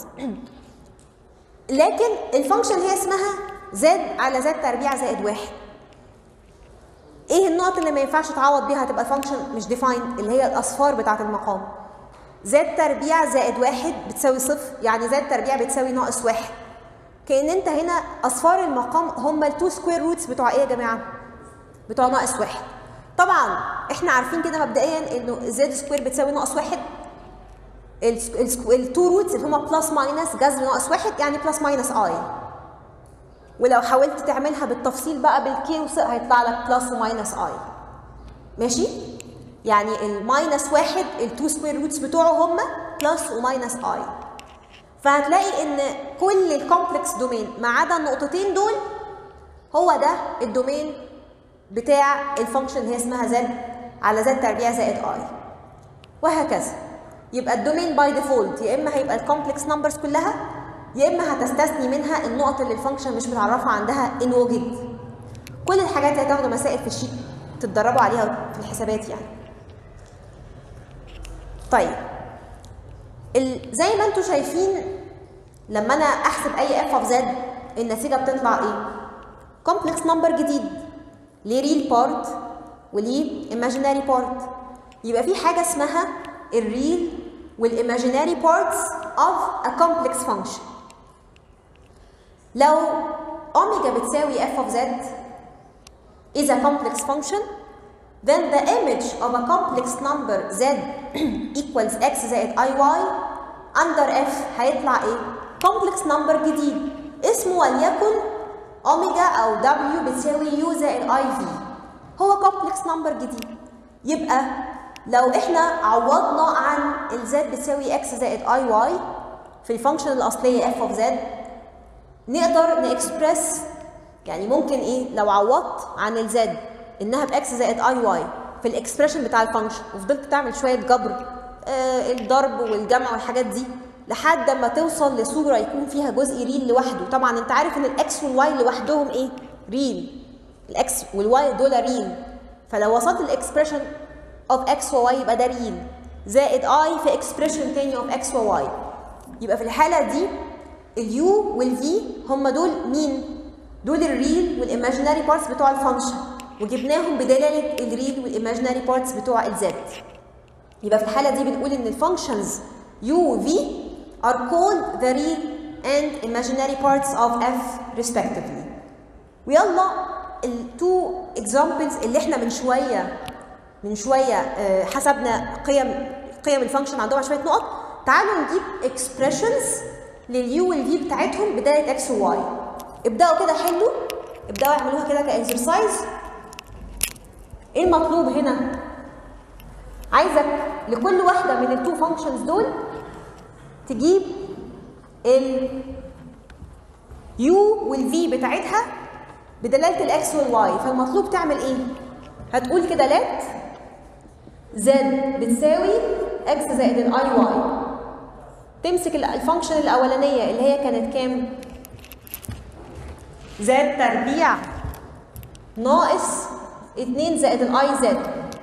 لكن الفانكشن هي اسمها زد على زد تربيع زائد واحد ايه النقط اللي ما ينفعش تعوض بيها هتبقى فانكشن مش ديفاين اللي هي الاصفار بتاعه المقام زد تربيع زائد واحد بتساوي صفر يعني زد تربيع بتساوي ناقص واحد كأن انت هنا اصفار المقام هم التو سكوير روتس بتوع ايه يا جماعه بتوع ناقص واحد طبعا احنا عارفين كده مبدئيا انه زد سكوير بتساوي ناقص واحد التو روتس اللي هما بلس ماينس جذر ناقص واحد يعني بلس ماينس اي ولو حاولت تعملها بالتفصيل بقى بالكي هيطلع لك بلس وماينس اي ماشي يعني الماينس واحد التو سكوير روتس بتوعه هما بلس وماينس اي فهتلاقي ان كل الكومبلكس دومين ما عدا النقطتين دول هو ده الدومين بتاع الفانكشن اللي هي اسمها زد على زد تربيع زائد اي وهكذا يبقى الدومين باي ديفولت يا اما هيبقى الكومبلكس نمبرز كلها يا اما هتستثني منها النقط اللي الفانكشن مش متعرفه عندها ان وجد كل الحاجات اللي هتاخدوا مسائل في الشيت تتدربوا عليها في الحسابات يعني طيب ال... زي ما انتم شايفين لما انا احسب اي اف اوف زد النتيجه بتطلع ايه كومبلكس نمبر جديد ليه ريل بارت وليه imaginary بارت يبقى في حاجه اسمها الريل والايماجيناري بارتس اوف ا كومبلكس فانكشن لو اوميجا بتساوي f of z is a complex function then the image of a complex number z equals x زائد iy under f هيطلع ايه؟ complex number جديد اسمه وليكن اوميجا او w بتساوي u زائد iv هو complex number جديد يبقى لو احنا عوضنا عن الزد بتساوي x زائد iy في الفانكشن الاصليه f of z نقدر نكسبرس يعني ممكن ايه لو عوضت عن الزد انها باكس زائد اي واي في الاكسبريشن بتاع الفانكشن وفضلت تعمل شويه جبر آه الضرب والجمع والحاجات دي لحد ما توصل لصوره يكون فيها جزء ريل لوحده طبعا انت عارف ان الاكس والواي لوحدهم ايه ريل الاكس والواي دول ريل فلو وصلت الاكسبريشن اوف اكس وواي يبقى ده ريل زائد اي في اكسبريشن تاني اوف اكس وواي يبقى في الحاله دي اليو والفي هم دول مين دول الريل والايماجيناري بارتس بتوع الفانكشن وجبناهم بدلاله الريل والايماجيناري بارتس بتوع الزد يبقى في الحاله دي بنقول ان الفانكشنز يو و v are called the real and imaginary parts of f respectively ويلا التو examples اللي احنا من شويه من شويه آه، حسبنا قيم قيم الفانكشن عندهم على شويه نقط تعالوا نجيب expressions لليو والفي بتاعتهم بدايه اكس وواي ابداوا كده حلوا ابداوا اعملوها كده كاكسرسايز ايه المطلوب هنا عايزك لكل واحده من التو فانكشنز دول تجيب ال يو والفي بتاعتها بدلاله الاكس والواي فالمطلوب تعمل ايه هتقول كده لات زد بتساوي اكس زائد الاي واي تمسك الفانكشن الاولانيه اللي هي كانت كام زد تربيع ناقص 2 زائد الاي زد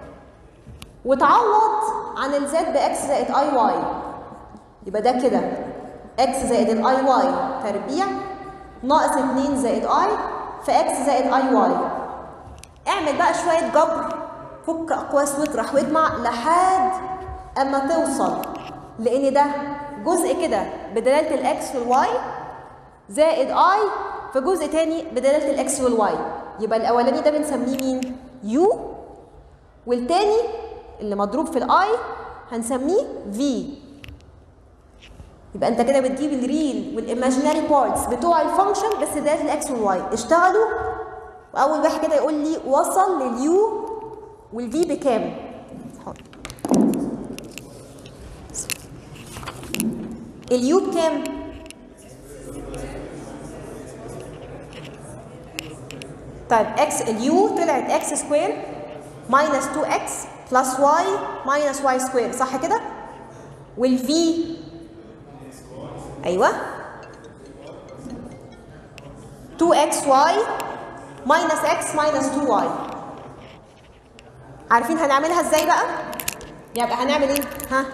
وتعوض عن الزد باكس زائد اي واي يبقى ده كده اكس زائد الاي واي تربيع ناقص 2 زائد اي في اكس زائد اي واي اعمل بقى شويه جبر فك اقواس واطرح واجمع لحد اما توصل لان ده جزء كده بدلاله الاكس والواي زائد اي في جزء تاني بدلاله الاكس والواي يبقى الاولاني ده بنسميه مين يو والتاني اللي مضروب في الاي هنسميه في يبقى انت كده بتجيب الريل والايماجيناري بارتس بتوع الفانكشن بس بدلاله الاكس والواي اشتغلوا واول واحد كده يقول لي وصل لليو والفي بكام حاضر. اليو بكام طيب اكس اليو طلعت اكس سكوير ماينس 2 اكس بلس واي ماينس واي سكوير صح كده والفي ايوه 2 اكس واي ماينس اكس ماينس 2 واي عارفين هنعملها ازاي بقى يبقى هنعمل ايه ها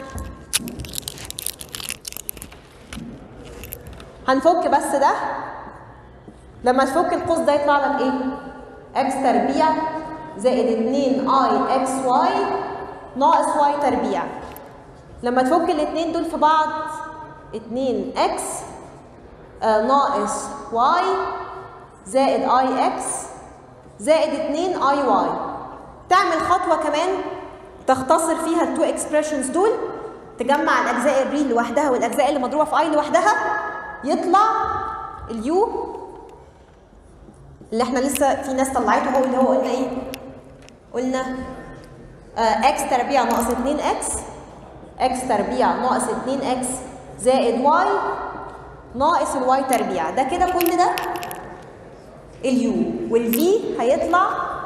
هنفك بس ده لما تفك القوس ده يطلع لك ايه اكس تربيع زائد 2 اي اكس واي ناقص واي تربيع لما تفك الاثنين دول في بعض 2 اكس آه ناقص واي زائد اي اكس زائد 2 اي واي تعمل خطوه كمان تختصر فيها التو اكسبريشنز دول تجمع الاجزاء الريل لوحدها والاجزاء اللي مضروبه في اي لوحدها يطلع اليو اللي احنا لسه في ناس طلعته هو اللي هو قلنا ايه قلنا آه اكس تربيع ناقص 2 اكس اكس تربيع ناقص 2 اكس زائد واي ناقص الواي تربيع ده كده كل ده اليو والفي هيطلع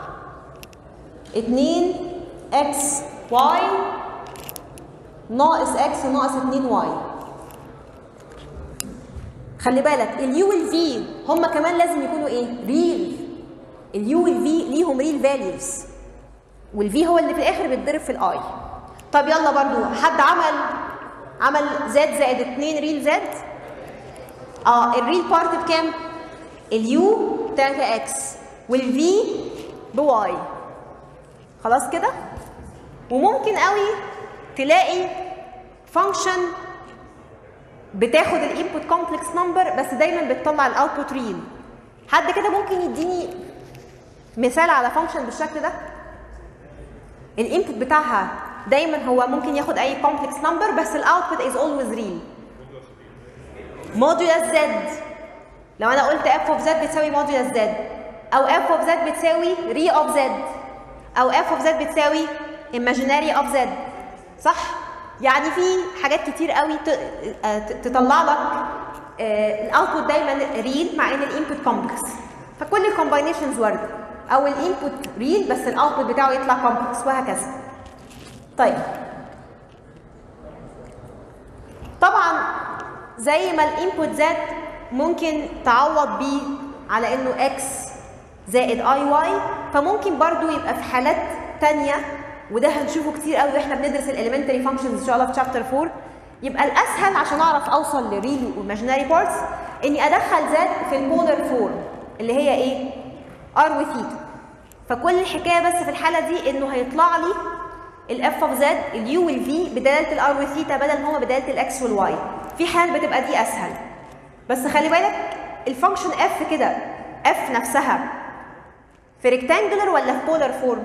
2 اكس واي ناقص اكس ناقص 2 واي خلي بالك اليو والفي هم كمان لازم يكونوا ايه ريل اليو والفي ليهم ريل فاليوز والفي هو اللي في الاخر بيتضرب في الاي طب يلا برضو حد عمل عمل زد زائد 2 ريل زد اه الريل بارت بكام اليو 3 اكس والفي بواي خلاص كده وممكن قوي تلاقي فانكشن بتاخد الانبوت كومبلكس نمبر بس دايما بتطلع الاوتبوت ريل حد كده ممكن يديني مثال على فانكشن بالشكل ده الانبوت بتاعها دايما هو ممكن ياخد اي كومبلكس نمبر بس الاوتبوت از اولويز ريل مودولس زد لو انا قلت اف اوف زد بتساوي مودولس زد او اف اوف زد بتساوي ري اوف زد او اف اوف زد بتساوي imaginary اوف زد صح يعني في حاجات كتير قوي تطلع لك الاوتبوت دايما ريل مع ان الانبوت كومبلكس فكل الكومباينيشنز وارده او الانبوت ريل بس الاوتبوت بتاعه يطلع كومبلكس وهكذا طيب طبعا زي ما الانبوت زاد ممكن تعوض بيه على انه اكس زائد اي واي فممكن برضو يبقى في حالات تانية وده هنشوفه كتير قوي واحنا بندرس الاليمنتري فانكشنز ان شاء الله في شابتر 4 يبقى الاسهل عشان اعرف اوصل لريل وايماجيناري بارتس اني ادخل زد في البولر فورم اللي هي ايه ار وثيتا فكل الحكايه بس في الحاله دي انه هيطلع لي الاف اوف زد اليو والفي بدلاله الار والثيتا بدل ما هما بدلاله الاكس والواي في حال بتبقى دي اسهل بس خلي بالك الفانكشن اف كده اف نفسها في ريكتانجلر ولا في بولر فورم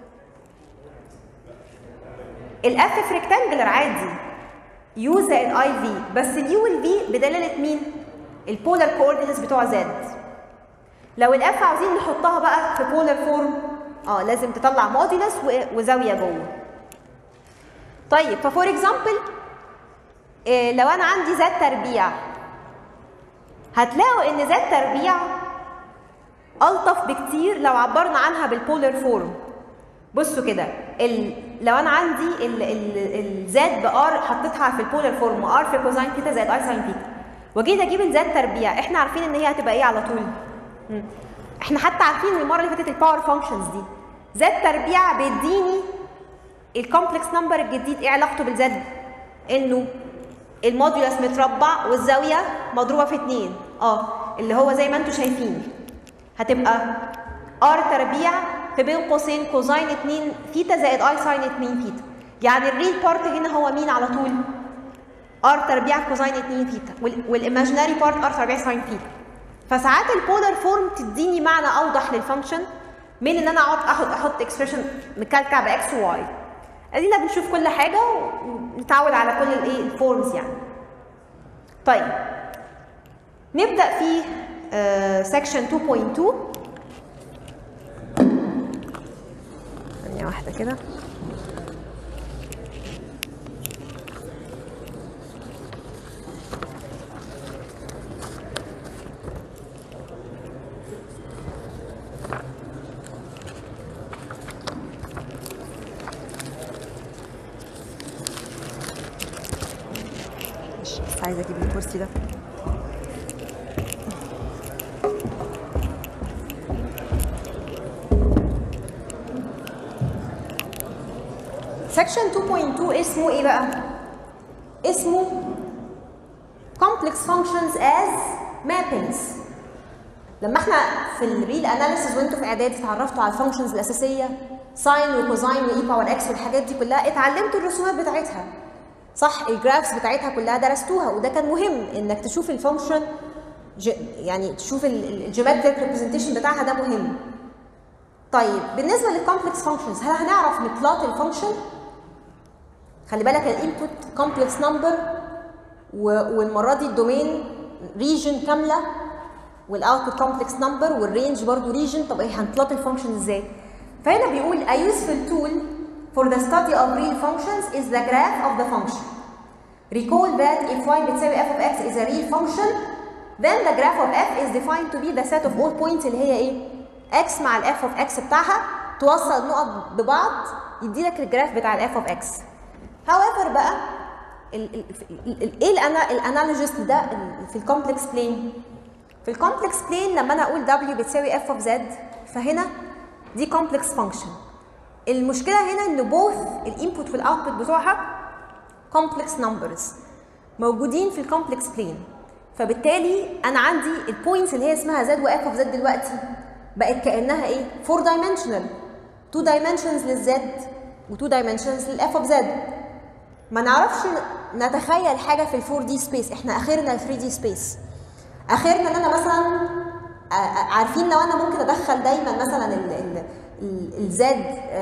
الاف في ريكتانجلر عادي يو زائد اي في بس اليو والفي بدلاله مين البولر كوردينتس بتوع زد لو الاف عاوزين نحطها بقى في بولر فورم اه لازم تطلع موديلس وزاويه جوه طيب ففور اكزامبل إيه لو انا عندي زد تربيع هتلاقوا ان زد تربيع الطف بكتير لو عبرنا عنها بالبولر فورم بصوا كده لو انا عندي الزد بار حطيتها في البولر فورم ار في كوزاين ثيتا زائد اي ساين ثيتا وجيت اجيب الزد تربيع احنا عارفين ان هي هتبقى ايه على طول مم. احنا حتى عارفين المره اللي فاتت الباور فانكشنز دي زد تربيع بيديني الكومبلكس نمبر الجديد ايه علاقته بالزد انه المودولس متربع والزاويه مضروبه في 2 اه اللي هو زي ما انتم شايفين هتبقى ار تربيع في بين قوسين كوزاين 2 ثيتا زائد اي ساين 2 ثيتا يعني الريل بارت هنا هو مين على طول ار تربيع كوزاين 2 ثيتا والايماجيناري بارت ار تربيع ساين ثيتا فساعات البولر فورم تديني معنى اوضح للفانكشن من ان انا اقعد احط احط اكسبريشن مكلكع باكس وواي ادينا بنشوف كل حاجه ونتعود على كل الايه الفورمز يعني طيب نبدا في سكشن 2.2 ثانيه واحده كده بس عايزه اجيب الكرسي ده سكشن 2.2 اسمه ايه بقى؟ اسمه complex functions as mappings لما احنا في الريل اناليسيز وانتوا في اعدادي اتعرفتوا على الفانكشنز الاساسيه ساين وكوزاين واي باور اكس والحاجات دي كلها اتعلمتوا الرسومات بتاعتها صح الجرافس بتاعتها كلها درستوها وده كان مهم انك تشوف الفانكشن يعني تشوف الجيومتريك ريبريزنتيشن بتاعها ده مهم طيب بالنسبه للكومبلكس فانكشنز هل هنعرف نبلوت الفانكشن خلي بالك الانبوت كومبلكس نمبر والمره دي الدومين ريجن كامله والاوتبوت كومبلكس نمبر والرينج برضو ريجن طب ايه هنبلوت الفانكشن ازاي فهنا بيقول a useful tool for the study of real functions is the graph of the function recall that if y بتساوي f of x is a real function then the graph of f is defined to be the set of all points اللي هي ايه x مع الاف of x بتاعها توصل نقط ببعض يدي لك الجراف بتاع الاف of x however بقى ال ال ال ايه الانالوجيست ده في الكومبلكس بلين في الكومبلكس بلين لما انا اقول w بتساوي f of z فهنا دي كومبلكس فانكشن المشكله هنا ان بوث الانبوت والاوتبوت بتوعها كومبلكس نمبرز موجودين في الكومبلكس بلين فبالتالي انا عندي البوينتس اللي هي اسمها z واف اوف z دلوقتي بقت كانها ايه 4 دايمنشنال 2 دايمنشنز للزد و2 دايمنشنز للاف اوف z ما نعرفش نتخيل حاجه في الفور دي سبيس احنا اخرنا ال 3 دي سبيس اخرنا ان انا مثلا عارفين لو انا ممكن ادخل دايما مثلا الزاد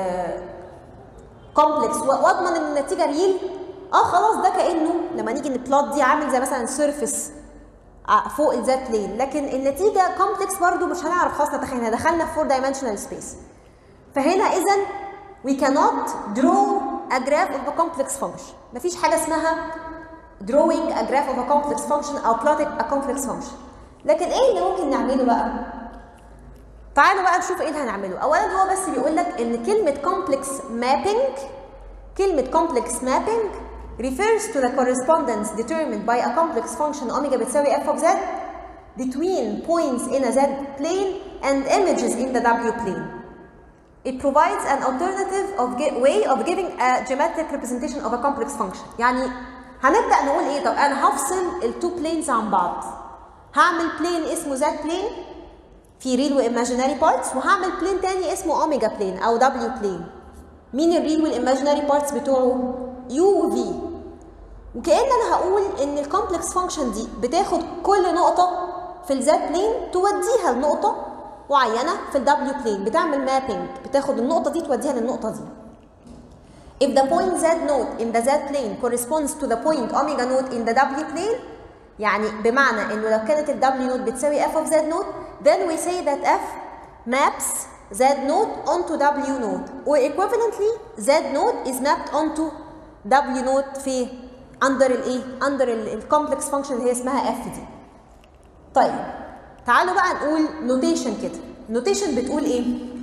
كومبلكس واضمن ان النتيجه ريل اه خلاص ده كانه لما نيجي نبلوت دي عامل زي مثلا سيرفيس فوق الزاد بلين لكن النتيجه كومبلكس برضو مش هنعرف خلاص نتخيلها دخلنا في فور دايمنشنال سبيس فهنا اذا we cannot draw a graph of a complex function مفيش حاجه اسمها drawing a graph of a complex function او plotting a complex function لكن ايه اللي ممكن نعمله بقى تعالوا بقى نشوف ايه اللي هنعمله اولا هو بس بيقول لك ان كلمه complex mapping كلمه complex mapping refers to the correspondence determined by a complex function omega بتساوي f of z between points in a z plane and images in the w plane It provides an alternative of way of giving a geometric representation of a complex function. يعني هنبدأ نقول إيه؟ طب أنا هفصل التو بلينز عن بعض. هعمل بلين اسمه زد بلين في ريل وايماجيناري بارتس وهعمل بلين تاني اسمه اوميجا بلين او دبليو بلين. مين الريل والايماجيناري بارتس بتوعه؟ يو وفي. وكأن أنا هقول إن الكومبلكس فانكشن دي بتاخد كل نقطة في الزد بلين توديها لنقطة معينه في الدبليو بلين بتعمل مابينج بتاخد النقطه دي توديها للنقطه دي If the point z node in the z plane corresponds to the point omega node in the w plane يعني بمعنى انه لو كانت ال w node بتساوي f of z node then we say that f maps z node onto w node or equivalently z node is mapped onto w node في under الايه under الكومبلكس فانكشن اللي هي اسمها f دي طيب تعالوا بقى نقول نوتيشن كده نوتيشن بتقول ايه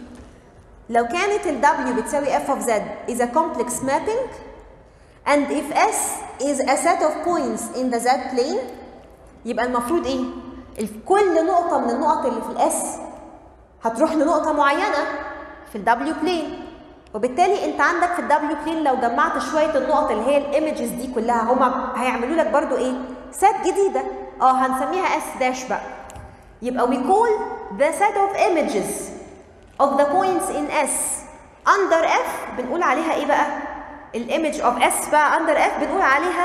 لو كانت ال W بتساوي f of z is a complex mapping and if s is a set of points in the z plane يبقى المفروض ايه كل نقطة من النقط اللي في الاس هتروح لنقطة معينة في ال W plane وبالتالي انت عندك في ال W plane لو جمعت شوية النقط اللي هي الايمجز دي كلها هما هيعملوا لك برضو ايه سات جديدة اه هنسميها s داش بقى يبقى we call the set of images of the points in S under F بنقول عليها ايه بقى؟ الايمج of S بقى under F بنقول عليها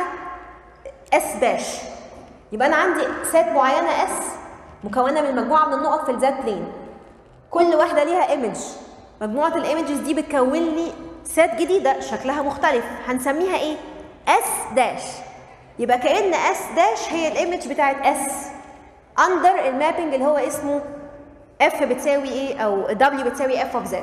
S داش يبقى انا عندي set معينه S مكونه من مجموعه من النقط في الزد بلين كل واحده ليها ايمج مجموعه الايمجز دي بتكون لي سات جديده شكلها مختلف هنسميها ايه؟ S داش يبقى كأن S داش هي الايمج بتاعت S اندر المابنج اللي هو اسمه اف بتساوي ايه او دبليو بتساوي اف اوف زد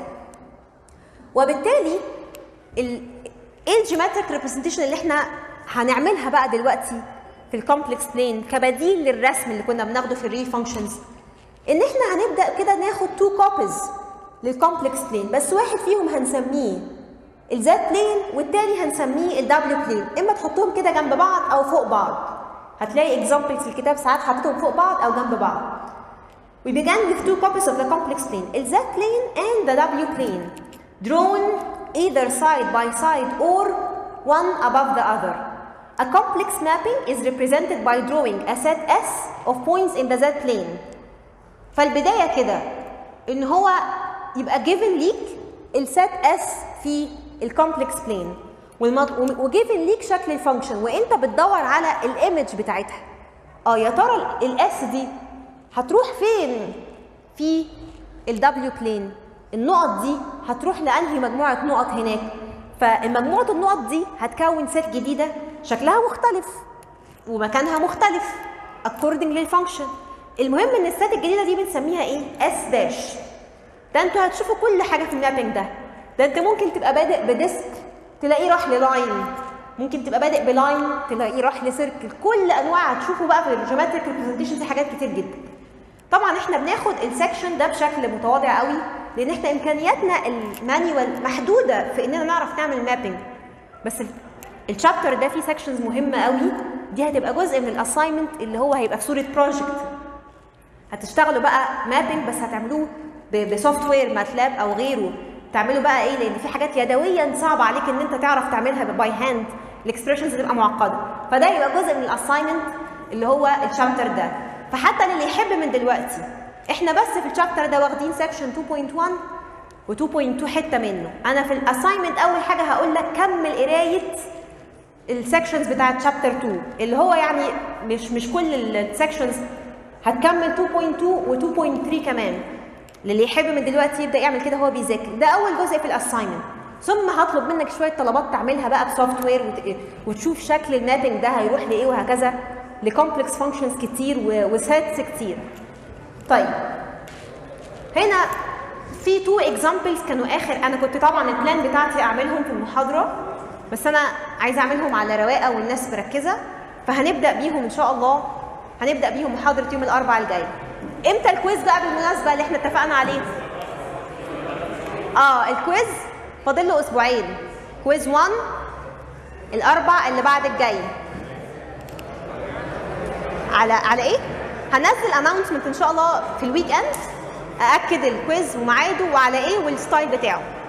وبالتالي ال ايه الجيومتريك ريبريزنتيشن اللي احنا هنعملها بقى دلوقتي في الكومبلكس بلين كبديل للرسم اللي كنا بناخده في الريل فانكشنز ان احنا هنبدا كده ناخد تو كوبيز للكومبلكس بلين بس واحد فيهم هنسميه الزد بلين والتاني هنسميه الدبليو بلين اما تحطهم كده جنب بعض او فوق بعض هتلاقي examples في الكتاب ساعات حاططهم فوق بعض او جنب بعض. We began with two copies of the complex plane, the z plane and the w plane, drawn either side by side or one above the other. A complex mapping is represented by drawing a set S of points in the z plane. فالبداية كده إن هو يبقى given ليك السات S في الكومبلكس بلين وجيفن ليك شكل الفانكشن وانت بتدور على الايمج بتاعتها اه يا ترى الاس دي هتروح فين في الدبليو بلين النقط دي هتروح لانهي مجموعه نقط هناك فالمجموعه النقط دي هتكون سيت جديده شكلها مختلف ومكانها مختلف according للفانكشن المهم ان السيت الجديده دي بنسميها ايه اس داش ده انتوا هتشوفوا كل حاجه في المابنج ده ده انت ممكن تبقى بادئ بديسك تلاقيه راح للاين ممكن تبقى بادئ بلاين تلاقيه راح لسيركل كل انواع هتشوفوا بقى في الجيومتريك ريبريزنتيشن في حاجات كتير جدا طبعا احنا بناخد السكشن ده بشكل متواضع قوي لان احنا امكانياتنا المانيوال محدوده في اننا نعرف نعمل مابنج بس الشابتر ده فيه سكشنز مهمه قوي دي هتبقى جزء من الاساينمنت اللي هو هيبقى في صوره بروجكت هتشتغلوا بقى مابنج بس هتعملوه بسوفت وير ماتلاب او غيره تعملوا بقى ايه لان في حاجات يدويا صعب عليك ان انت تعرف تعملها باي هاند الاكسبريشنز تبقى معقده فده يبقى جزء من الاساينمنت اللي هو الشابتر ده فحتى للي يحب من دلوقتي احنا بس في الشابتر ده واخدين سكشن 2.1 و2.2 حته منه انا في الاساينمنت اول حاجه هقول لك كمل قرايه السكشنز بتاعت شابتر 2 اللي هو يعني مش مش كل السكشنز هتكمل 2.2 و 2.3 كمان للي يحب من دلوقتي يبدا يعمل كده هو بيذاكر ده اول جزء في الاساينمنت ثم هطلب منك شويه طلبات تعملها بقى بسوفت وير وت- وتشوف شكل المابنج ده هيروح لايه وهكذا لكومبلكس فانكشنز كتير وسيتس كتير طيب هنا في تو اكزامبلز كانوا اخر انا كنت طبعا البلان بتاعتي اعملهم في المحاضره بس انا عايزه اعملهم على رواقه والناس مركزه فهنبدا بيهم ان شاء الله هنبدا بيهم محاضره يوم الاربعاء الجاي امتى الكويز بقى بالمناسبه اللي احنا اتفقنا عليه اه الكويز فاضل له اسبوعين كويز 1 الاربع اللي بعد الجاي على على ايه هنزل اناونسمنت ان شاء الله في الويك اند ااكد الكويز وميعاده وعلى ايه والستايل بتاعه